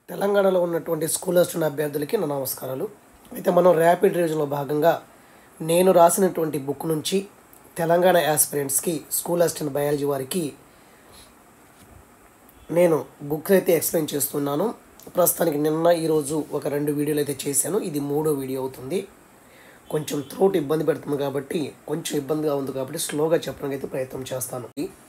తెలంగాణలో ఉన్నటువంటి school assistant అభ్యర్థులకి నా నమస్కారాలు అయితే మనం ర్యాపిడ్ రివిజన్లో భాగంగా నేను రాసినటువంటి బుక్ నుంచి తెలంగాణ యాస్పిరెంట్స్కి స్కూల్ అసిస్టెంట్ బయాలజీ వారికి నేను బుక్ అయితే ఎక్స్ప్లెయిన్ చేస్తున్నాను ప్రస్తుతానికి నిన్న ఈరోజు ఒక రెండు వీడియోలు అయితే చేశాను ఇది మూడో వీడియో అవుతుంది కొంచెం త్రోట్ ఇబ్బంది పెడుతుంది కాబట్టి కొంచెం ఇబ్బందిగా ఉంది కాబట్టి స్లోగా చెప్పడానికి అయితే ప్రయత్నం చేస్తాను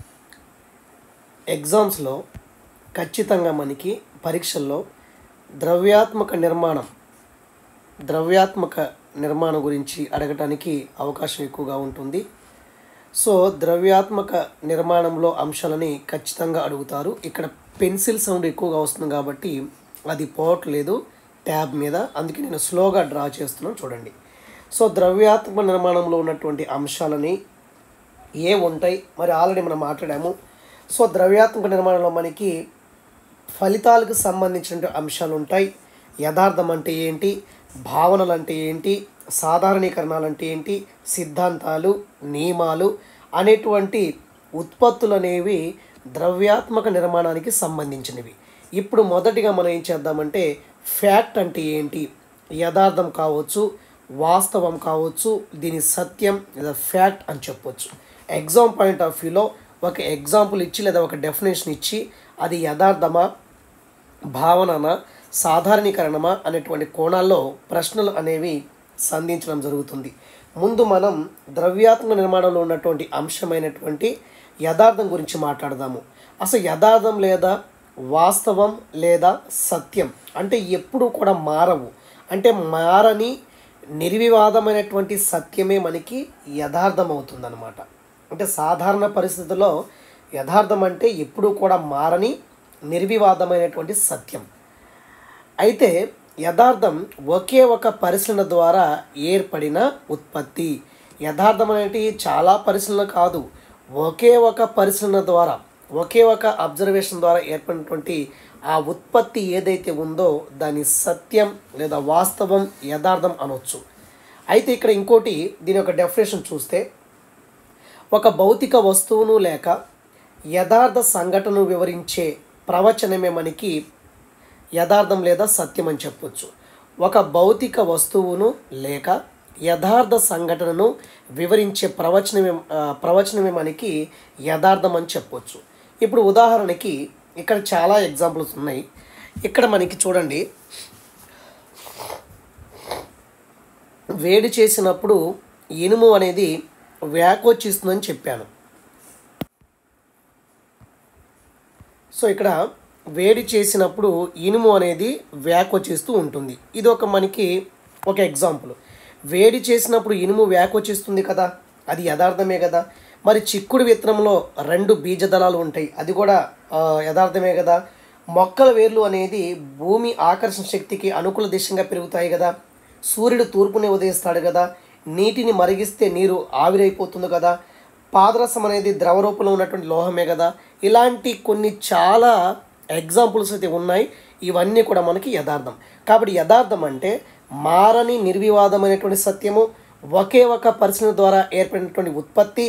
ఎగ్జామ్స్లో ఖచ్చితంగా మనకి పరీక్షల్లో ద్రవ్యాత్మక నిర్మాణం ద్రవ్యాత్మక నిర్మాణం గురించి అడగటానికి అవకాశం ఎక్కువగా ఉంటుంది సో ద్రవ్యాత్మక నిర్మాణంలో అంశాలని ఖచ్చితంగా అడుగుతారు ఇక్కడ పెన్సిల్ సౌండ్ ఎక్కువగా వస్తుంది కాబట్టి అది పోవట్లేదు ట్యాబ్ మీద అందుకే నేను స్లోగా డ్రా చేస్తున్నాను చూడండి సో ద్రవ్యాత్మక నిర్మాణంలో ఉన్నటువంటి అంశాలని ఏ ఉంటాయి మరి ఆల్రెడీ మనం మాట్లాడాము సో ద్రవ్యాత్మక నిర్మాణంలో మనకి ఫలితాలకు సంబంధించిన అంశాలు ఉంటాయి యథార్థం అంటే ఏంటి భావనలు అంటే ఏంటి సాధారణీకరణాలు అంటే ఏంటి సిద్ధాంతాలు నియమాలు అనేటువంటి ఉత్పత్తులు అనేవి ద్రవ్యాత్మక నిర్మాణానికి సంబంధించినవి ఇప్పుడు మొదటిగా మనం ఏం చేద్దామంటే ఫ్యాక్ట్ అంటే ఏంటి యథార్థం కావచ్చు వాస్తవం కావచ్చు దీని సత్యం లేదా ఫ్యాక్ట్ అని చెప్పొచ్చు ఎగ్జామ్ పాయింట్ ఆఫ్ వ్యూలో ఒక ఎగ్జాంపుల్ ఇచ్చి లేదా ఒక డెఫినేషన్ ఇచ్చి అది యథార్థమా భావననా సాధారణీకరణమా అనేటువంటి కోణాల్లో ప్రశ్నలు అనేవి సంధించడం జరుగుతుంది ముందు మనం ద్రవ్యాత్మక నిర్మాణంలో ఉన్నటువంటి అంశమైనటువంటి యథార్థం గురించి మాట్లాడదాము అసలు యథార్థం లేదా వాస్తవం లేదా సత్యం అంటే ఎప్పుడు కూడా మారవు అంటే మారని నిర్వివాదమైనటువంటి సత్యమే మనకి యథార్థం అవుతుందన్నమాట అంటే సాధారణ పరిస్థితుల్లో యథార్థం అంటే ఎప్పుడూ కూడా మారని నిర్వివాదమైనటువంటి సత్యం అయితే యథార్థం ఒకే ఒక పరిశీలన ద్వారా ఏర్పడిన ఉత్పత్తి యథార్థం అనేది చాలా పరిశీలన కాదు ఒకే ఒక పరిశీలన ద్వారా ఒకే ఒక అబ్జర్వేషన్ ద్వారా ఏర్పడినటువంటి ఆ ఉత్పత్తి ఏదైతే ఉందో దాని సత్యం లేదా వాస్తవం యథార్థం అనొచ్చు అయితే ఇక్కడ ఇంకోటి దీని యొక్క డెఫినేషన్ చూస్తే ఒక భౌతిక వస్తువును లేక యథార్థ సంఘటనను వివరించే ప్రవచనమే మనకి యథార్థం లేదా సత్యం అని చెప్పొచ్చు ఒక భౌతిక వస్తువును లేక యథార్థ సంఘటనను వివరించే ప్రవచనమే ఆ, ప్రవచనమే మనకి యథార్థం అని చెప్పొచ్చు ఇప్పుడు ఉదాహరణకి ఇక్కడ చాలా ఎగ్జాంపుల్స్ ఉన్నాయి ఇక్కడ మనకి చూడండి వేడి చేసినప్పుడు ఇనుము అనేది వ్యాకోచిస్తుందని చెప్పాను సో ఇక్కడ వేడి చేసినప్పుడు ఇనుము అనేది వ్యాకోచిస్తూ ఉంటుంది ఇది ఒక మనకి ఒక ఎగ్జాంపుల్ వేడి చేసినప్పుడు ఇనుము వ్యాకోచిస్తుంది కదా అది యథార్థమే కదా మరి చిక్కుడు విత్తనంలో రెండు బీజదళాలు ఉంటాయి అది కూడా ఆ, యథార్థమే కదా మొక్కల వేర్లు అనేది భూమి ఆకర్షణ శక్తికి అనుకూల దిశగా పెరుగుతాయి కదా సూర్యుడు తూర్పునే ఉదయిస్తాడు కదా నీటిని మరిగిస్తే నీరు ఆవిరైపోతుంది కదా పాదరసం అనేది ద్రవ రూపంలో ఉన్నటువంటి లోహమే కదా ఇలాంటి కొన్ని చాలా ఎగ్జాంపుల్స్ అయితే ఉన్నాయి ఇవన్నీ కూడా మనకి యథార్థం కాబట్టి యథార్థం అంటే మారని నిర్వివాదమైనటువంటి సత్యము ఒకే ఒక పరిశీలన ద్వారా ఏర్పడినటువంటి ఉత్పత్తి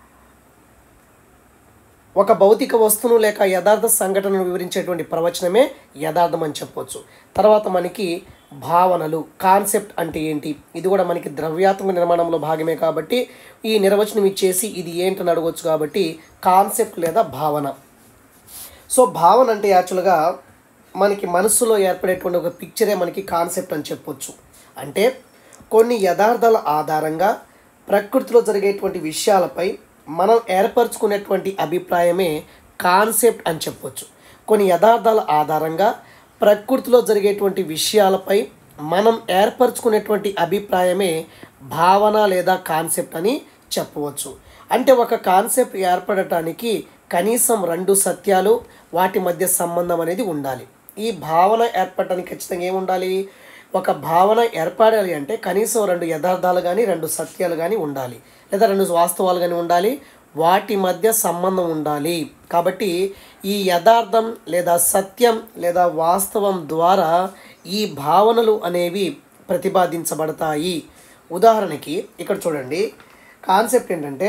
ఒక భౌతిక వస్తువును లేక యథార్థ సంఘటనను వివరించేటువంటి ప్రవచనమే యథార్థం అని చెప్పొచ్చు తర్వాత మనకి భావనలు కాన్సెప్ట్ అంటే ఏంటి ఇది కూడా మనకి ద్రవ్యాత్మక నిర్మాణంలో భాగమే కాబట్టి ఈ నిర్వచనం ఇచ్చేసి ఇది ఏంటని అడగవచ్చు కాబట్టి కాన్సెప్ట్ లేదా భావన సో భావన అంటే యాక్చువల్గా మనకి మనస్సులో ఏర్పడేటువంటి ఒక పిక్చరే మనకి కాన్సెప్ట్ అని చెప్పొచ్చు అంటే కొన్ని యథార్థాల ఆధారంగా ప్రకృతిలో జరిగేటువంటి విషయాలపై మనం ఏర్పరచుకునేటువంటి అభిప్రాయమే కాన్సెప్ట్ అని చెప్పొచ్చు కొన్ని యథార్థాల ఆధారంగా ప్రకృతిలో జరిగేటువంటి విషయాలపై మనం ఏర్పరచుకునేటువంటి అభిప్రాయమే భావన లేదా కాన్సెప్ట్ అని చెప్పవచ్చు అంటే ఒక కాన్సెప్ట్ ఏర్పడటానికి కనీసం రెండు సత్యాలు వాటి మధ్య సంబంధం అనేది ఉండాలి ఈ భావన ఏర్పడటానికి ఖచ్చితంగా ఏమి ఉండాలి ఒక భావన ఏర్పడాలి అంటే కనీసం రెండు యథార్థాలు కానీ రెండు సత్యాలు కానీ ఉండాలి లేదా రెండు వాస్తవాలు కానీ ఉండాలి వాటి మధ్య సంబంధం ఉండాలి కాబట్టి ఈ యథార్థం లేదా సత్యం లేదా వాస్తవం ద్వారా ఈ భావనలు అనేవి ప్రతిపాదించబడతాయి ఉదాహరణకి ఇక్కడ చూడండి కాన్సెప్ట్ ఏంటంటే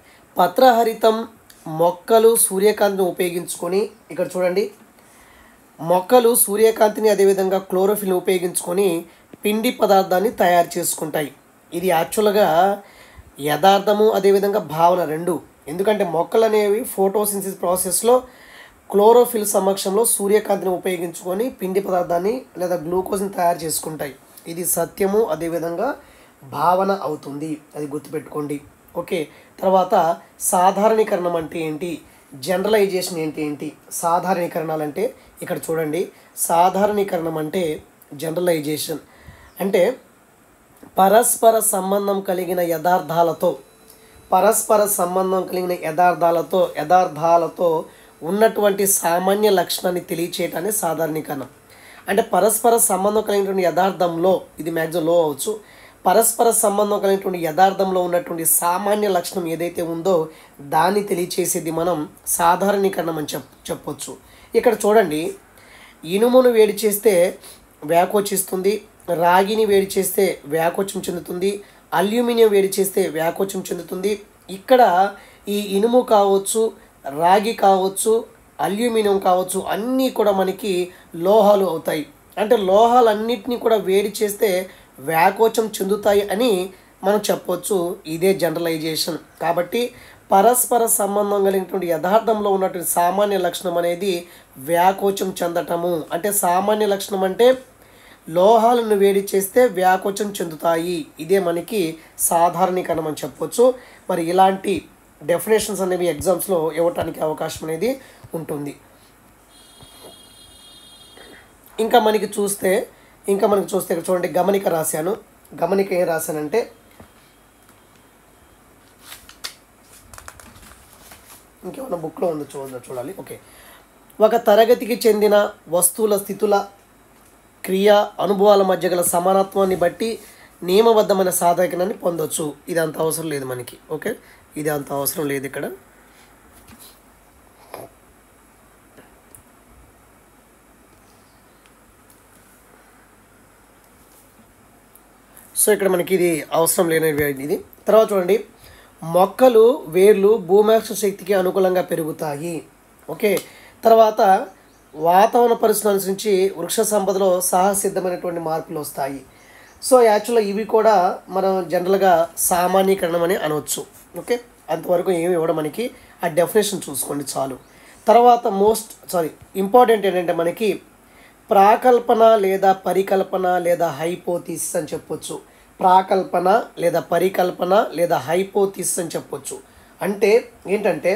పత్రహరితం మొక్కలు సూర్యకాంతిని ఉపయోగించుకొని ఇక్కడ చూడండి మొక్కలు సూర్యకాంతిని అదేవిధంగా క్లోరోఫిల్ని ఉపయోగించుకొని పిండి పదార్థాన్ని తయారు చేసుకుంటాయి ఇది యాక్చువల్గా యథార్థము అదేవిధంగా భావన రెండు ఎందుకంటే మొక్కలు అనేవి ఫోటోసింథసిస్ ప్రాసెస్లో క్లోరోఫిల్ సమక్షంలో సూర్యకాంతిని ఉపయోగించుకొని పిండి పదార్థాన్ని లేదా గ్లూకోజ్ని తయారు చేసుకుంటాయి ఇది సత్యము అదేవిధంగా భావన అవుతుంది అది గుర్తుపెట్టుకోండి ఓకే తర్వాత సాధారణీకరణం అంటే ఏంటి జనరలైజేషన్ ఏంటి ఏంటి సాధారణీకరణాలు అంటే ఇక్కడ చూడండి సాధారణీకరణం అంటే జనరలైజేషన్ అంటే పరస్పర సంబంధం కలిగిన యథార్థాలతో పరస్పర సంబంధం కలిగిన యథార్థాలతో యథార్థాలతో ఉన్నటువంటి సామాన్య లక్షణాన్ని తెలియచేయటాన్ని సాధారణీకరణం అంటే పరస్పర సంబంధం కలిగినటువంటి యథార్థంలో ఇది మ్యాక్సిమం లో అవచ్చు పరస్పర సంబంధం కలిగినటువంటి యథార్థంలో ఉన్నటువంటి సామాన్య లక్షణం ఏదైతే ఉందో దాన్ని తెలియచేసేది మనం సాధారణీకరణం అని చెప్ చెప్పొచ్చు ఇక్కడ చూడండి ఇనుమును వేడి చేస్తే వ్యాకోచిస్తుంది రాగిని వేడి చేస్తే వ్యాకోచం చెందుతుంది అల్యూమినియం వేడి చేస్తే వ్యాకోచం చెందుతుంది ఇక్కడ ఈ ఇనుము కావచ్చు రాగి కావచ్చు అల్యూమినియం కావచ్చు అన్నీ కూడా మనకి లోహాలు అవుతాయి అంటే లోహాలన్నిటినీ కూడా వేడి చేస్తే వ్యాకోచం చెందుతాయి అని మనం చెప్పొచ్చు ఇదే జనరలైజేషన్ కాబట్టి పరస్పర సంబంధం కలిగినటువంటి యథార్థంలో ఉన్నటువంటి సామాన్య లక్షణం అనేది వ్యాకోచం చెందటము అంటే సామాన్య లక్షణం అంటే లోహాలను వేడి చేస్తే వ్యాకోచం చెందుతాయి ఇదే మనకి సాధారణీకరణం అని చెప్పొచ్చు మరి ఇలాంటి డెఫినేషన్స్ అనేవి ఎగ్జామ్స్లో ఇవ్వటానికి అవకాశం అనేది ఉంటుంది ఇంకా మనకి చూస్తే ఇంకా మనకి చూస్తే ఇక్కడ చూడండి గమనిక రాశాను గమనిక ఏం రాశానంటే ఇంకేమైనా బుక్లో ఉందో చూడ చూడాలి ఓకే ఒక తరగతికి చెందిన వస్తువుల స్థితుల క్రియ అనుభవాల మధ్య గల సమానత్వాన్ని బట్టి నియమబద్ధమైన సాధారణాన్ని పొందొచ్చు ఇది అంత అవసరం లేదు మనకి ఓకే ఇది అంత అవసరం లేదు ఇక్కడ సో ఇక్కడ మనకి ఇది అవసరం లేని ఇది తర్వాత చూడండి మొక్కలు వేర్లు భూమాక్ష శక్తికి అనుకూలంగా పెరుగుతాయి ఓకే తర్వాత వాతావరణ పరిస్థితులను అనుసరించి వృక్ష సంపదలో సహసిద్ధమైనటువంటి మార్పులు వస్తాయి సో యాక్చువల్గా ఇవి కూడా మనం జనరల్గా సామాన్యీకరణం అని అనవచ్చు ఓకే అంతవరకు ఏమి ఇవ్వడం మనకి ఆ డెఫినేషన్ చూసుకోండి చాలు తర్వాత మోస్ట్ సారీ ఇంపార్టెంట్ ఏంటంటే మనకి ప్రాకల్పన లేదా పరికల్పన లేదా హైపోథీసిస్ అని చెప్పొచ్చు ప్రాకల్పన లేదా పరికల్పన లేదా హైపోథీసిస్ అని చెప్పొచ్చు అంటే ఏంటంటే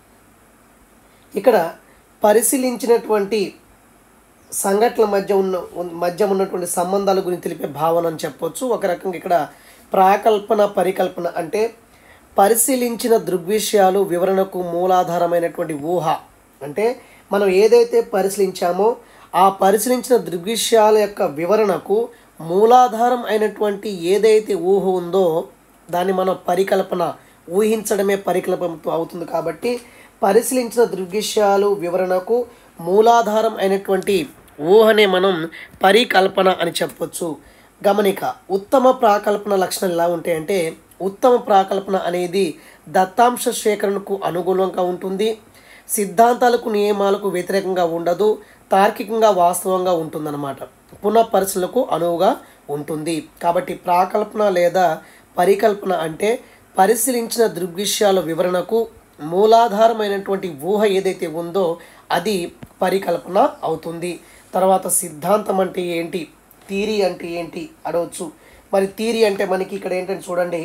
ఇక్కడ పరిశీలించినటువంటి సంఘటనల మధ్య ఉన్న ఉన్- మధ్య ఉన్నటువంటి సంబంధాల గురించి తెలిపే భావన అని చెప్పొచ్చు ఒక రకంగా ఇక్కడ ప్రాకల్పన పరికల్పన అంటే పరిశీలించిన దృగ్విషయాలు వివరణకు మూలాధారమైనటువంటి ఊహ అంటే మనం ఏదైతే పరిశీలించామో ఆ పరిశీలించిన దృగ్విషయాల యొక్క వివరణకు మూలాధారం అయినటువంటి ఏదైతే ఊహ ఉందో దాన్ని మనం పరికల్పన ఊహించడమే పరికల్పన అవుతుంది కాబట్టి పరిశీలించిన దృగ్విషయాలు వివరణకు మూలాధారం అయినటువంటి ఊహనే మనం పరికల్పన అని చెప్పొచ్చు గమనిక ఉత్తమ ప్రాకల్పన లక్షణాలు ఎలా ఉంటాయంటే ఉత్తమ ప్రాకల్పన అనేది దత్తాంశ సేకరణకు అనుగుణంగా ఉంటుంది సిద్ధాంతాలకు నియమాలకు వ్యతిరేకంగా ఉండదు తార్కికంగా వాస్తవంగా ఉంటుందన్నమాట పునఃపరిశీలనకు అనువుగా ఉంటుంది కాబట్టి ప్రాకల్పన లేదా పరికల్పన అంటే పరిశీలించిన దృగ్విషయాల వివరణకు మూలాధారమైనటువంటి ఊహ ఏదైతే ఉందో అది పరికల్పన అవుతుంది తర్వాత సిద్ధాంతం అంటే ఏంటి థీరీ అంటే ఏంటి అడవచ్చు మరి థీరీ అంటే మనకి ఇక్కడ ఏంటంటే చూడండి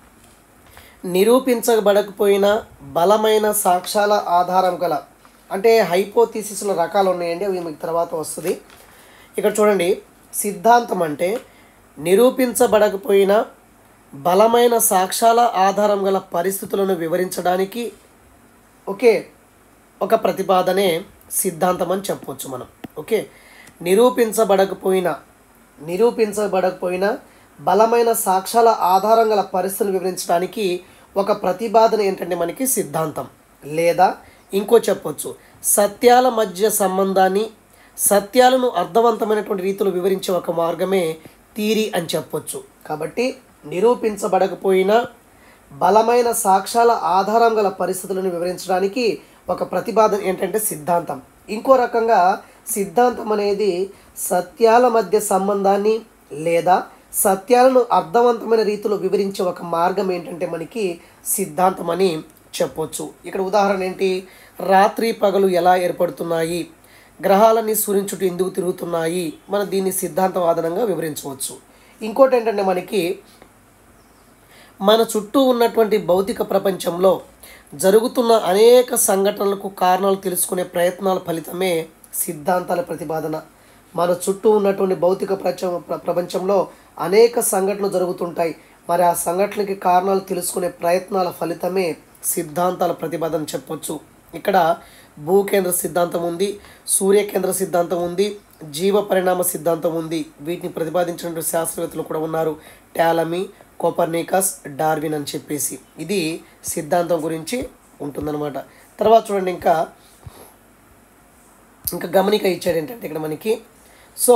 నిరూపించబడకపోయిన బలమైన సాక్ష్యాల ఆధారం గల అంటే హైపోథీసిస్లో రకాలు ఉన్నాయండి అవి మీకు తర్వాత వస్తుంది ఇక్కడ చూడండి సిద్ధాంతం అంటే నిరూపించబడకపోయిన బలమైన సాక్ష్యాల ఆధారం గల పరిస్థితులను వివరించడానికి ఓకే ఒక ప్రతిపాదనే సిద్ధాంతం అని చెప్పవచ్చు మనం ఓకే నిరూపించబడకపోయిన నిరూపించబడకపోయిన బలమైన సాక్ష్యాల ఆధారం గల పరిస్థితులను వివరించడానికి ఒక ప్రతిపాదన ఏంటంటే మనకి సిద్ధాంతం లేదా ఇంకో చెప్పొచ్చు సత్యాల మధ్య సంబంధాన్ని సత్యాలను అర్థవంతమైనటువంటి రీతిలో వివరించే ఒక మార్గమే థీరీ అని చెప్పొచ్చు కాబట్టి నిరూపించబడకపోయినా బలమైన సాక్ష్యాల ఆధారం గల పరిస్థితులను వివరించడానికి ఒక ప్రతిపాదన ఏంటంటే సిద్ధాంతం ఇంకో రకంగా సిద్ధాంతం అనేది సత్యాల మధ్య సంబంధాన్ని లేదా సత్యాలను అర్థవంతమైన రీతిలో వివరించే ఒక మార్గం ఏంటంటే మనకి సిద్ధాంతం అని చెప్పొచ్చు ఇక్కడ ఉదాహరణ ఏంటి రాత్రి పగలు ఎలా ఏర్పడుతున్నాయి గ్రహాలన్నీ సూర్యుని చుట్టూ ఎందుకు తిరుగుతున్నాయి మనం దీన్ని సిద్ధాంతవాదనంగా వివరించవచ్చు ఇంకోటి ఏంటంటే మనకి మన చుట్టూ ఉన్నటువంటి భౌతిక ప్రపంచంలో జరుగుతున్న అనేక సంఘటనలకు కారణాలు తెలుసుకునే ప్రయత్నాల ఫలితమే సిద్ధాంతాల ప్రతిపాదన మన చుట్టూ ఉన్నటువంటి భౌతిక ప్రపంచ ప్ర- ప్రపంచంలో అనేక సంఘటనలు జరుగుతుంటాయి మరి ఆ సంఘటనలకి కారణాలు తెలుసుకునే ప్రయత్నాల ఫలితమే సిద్ధాంతాల ప్రతిపాదన చెప్పొచ్చు ఇక్కడ భూకేంద్ర సిద్ధాంతం ఉంది సూర్యకేంద్ర సిద్ధాంతం ఉంది జీవ పరిణామ సిద్ధాంతం ఉంది వీటిని ప్రతిపాదించినటువంటి శాస్త్రవేత్తలు కూడా ఉన్నారు టాలమీ కోపర్నికస్ డార్విన్ అని చెప్పేసి ఇది సిద్ధాంతం గురించి ఉంటుందన్నమాట తర్వాత చూడండి ఇంకా ఇంకా గమనిక ఇచ్చాడు ఏంటంటే ఇక్కడ మనకి సో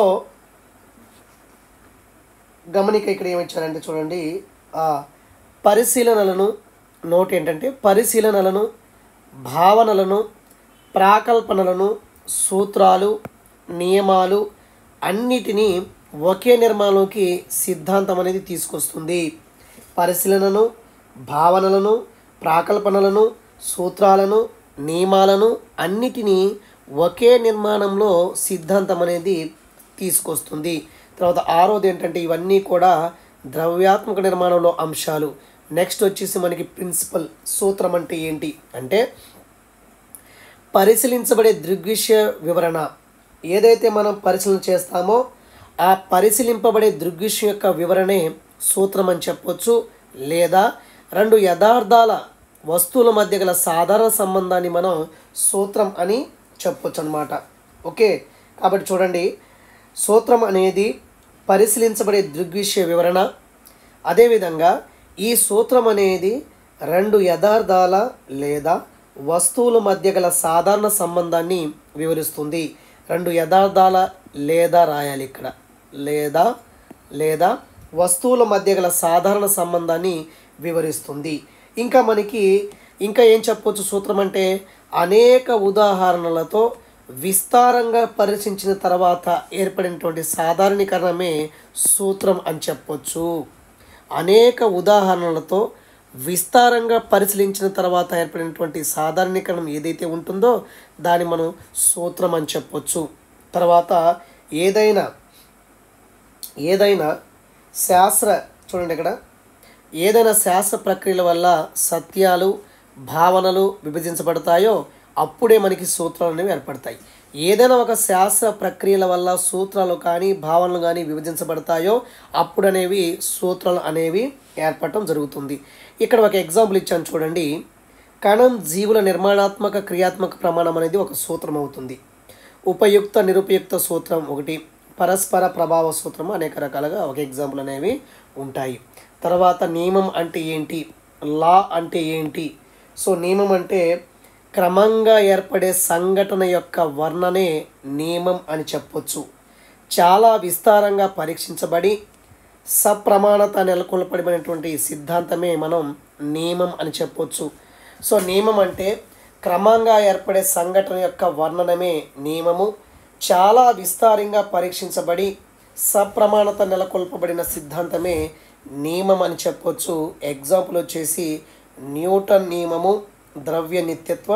గమనిక ఇక్కడ ఏమిచ్చారంటే చూడండి ఆ పరిశీలనలను నోట్ ఏంటంటే పరిశీలనలను భావనలను ప్రాకల్పనలను సూత్రాలు నియమాలు అన్నిటినీ ఒకే నిర్మాణంలోకి సిద్ధాంతం అనేది తీసుకొస్తుంది పరిశీలనను భావనలను ప్రాకల్పనలను సూత్రాలను నియమాలను అన్నిటినీ ఒకే నిర్మాణంలో సిద్ధాంతం అనేది తీసుకొస్తుంది తర్వాత ఆరోది ఏంటంటే ఇవన్నీ కూడా ద్రవ్యాత్మక నిర్మాణంలో అంశాలు నెక్స్ట్ వచ్చేసి మనకి ప్రిన్సిపల్ సూత్రం అంటే ఏంటి అంటే పరిశీలించబడే దృగ్విషయ వివరణ ఏదైతే మనం పరిశీలన చేస్తామో ఆ పరిశీలింపబడే దృగ్విషయం యొక్క వివరణే సూత్రం అని చెప్పొచ్చు లేదా రెండు యథార్థాల వస్తువుల మధ్య గల సాధారణ సంబంధాన్ని మనం సూత్రం అని చెప్పొచ్చు అనమాట ఓకే కాబట్టి చూడండి సూత్రం అనేది పరిశీలించబడే దృగ్విషయ వివరణ అదేవిధంగా ఈ సూత్రం అనేది రెండు యథార్థాల లేదా వస్తువుల మధ్య గల సాధారణ సంబంధాన్ని వివరిస్తుంది రెండు యథార్థాల లేదా రాయాలి ఇక్కడ లేదా లేదా వస్తువుల మధ్య గల సాధారణ సంబంధాన్ని వివరిస్తుంది ఇంకా మనకి ఇంకా ఏం చెప్పొచ్చు సూత్రం అంటే అనేక ఉదాహరణలతో విస్తారంగా పరిశీలించిన తర్వాత ఏర్పడినటువంటి సాధారణీకరణమే సూత్రం అని చెప్పొచ్చు అనేక ఉదాహరణలతో విస్తారంగా పరిశీలించిన తర్వాత ఏర్పడినటువంటి సాధారణీకరణం ఏదైతే ఉంటుందో దాన్ని మనం సూత్రం అని చెప్పొచ్చు తర్వాత ఏదైనా ఏదైనా శాస్త్ర చూడండి ఇక్కడ ఏదైనా శాస్త్ర ప్రక్రియల వల్ల సత్యాలు భావనలు విభజించబడతాయో అప్పుడే మనకి సూత్రాలు అనేవి ఏర్పడతాయి ఏదైనా ఒక శాస్త్ర ప్రక్రియల వల్ల సూత్రాలు కానీ భావనలు కానీ విభజించబడతాయో అప్పుడు అనేవి సూత్రాలు అనేవి ఏర్పడటం జరుగుతుంది ఇక్కడ ఒక ఎగ్జాంపుల్ ఇచ్చాను చూడండి కణం జీవుల నిర్మాణాత్మక క్రియాత్మక ప్రమాణం అనేది ఒక సూత్రం అవుతుంది ఉపయుక్త నిరుపయుక్త సూత్రం ఒకటి పరస్పర ప్రభావ సూత్రం అనేక రకాలుగా ఒక ఎగ్జాంపుల్ అనేవి ఉంటాయి తర్వాత నియమం అంటే ఏంటి లా అంటే ఏంటి సో నియమం అంటే క్రమంగా ఏర్పడే సంఘటన యొక్క వర్ణనే నియమం అని చెప్పొచ్చు చాలా విస్తారంగా పరీక్షించబడి సప్రమాణత నెలకొల్పబడినటువంటి సిద్ధాంతమే మనం నియమం అని చెప్పొచ్చు సో నియమం అంటే క్రమంగా ఏర్పడే సంఘటన యొక్క వర్ణనమే నియమము చాలా విస్తారంగా పరీక్షించబడి సప్రమాణత నెలకొల్పబడిన సిద్ధాంతమే నియమం అని చెప్పొచ్చు ఎగ్జాంపుల్ వచ్చేసి న్యూటన్ నియమము ద్రవ్య నిత్యత్వ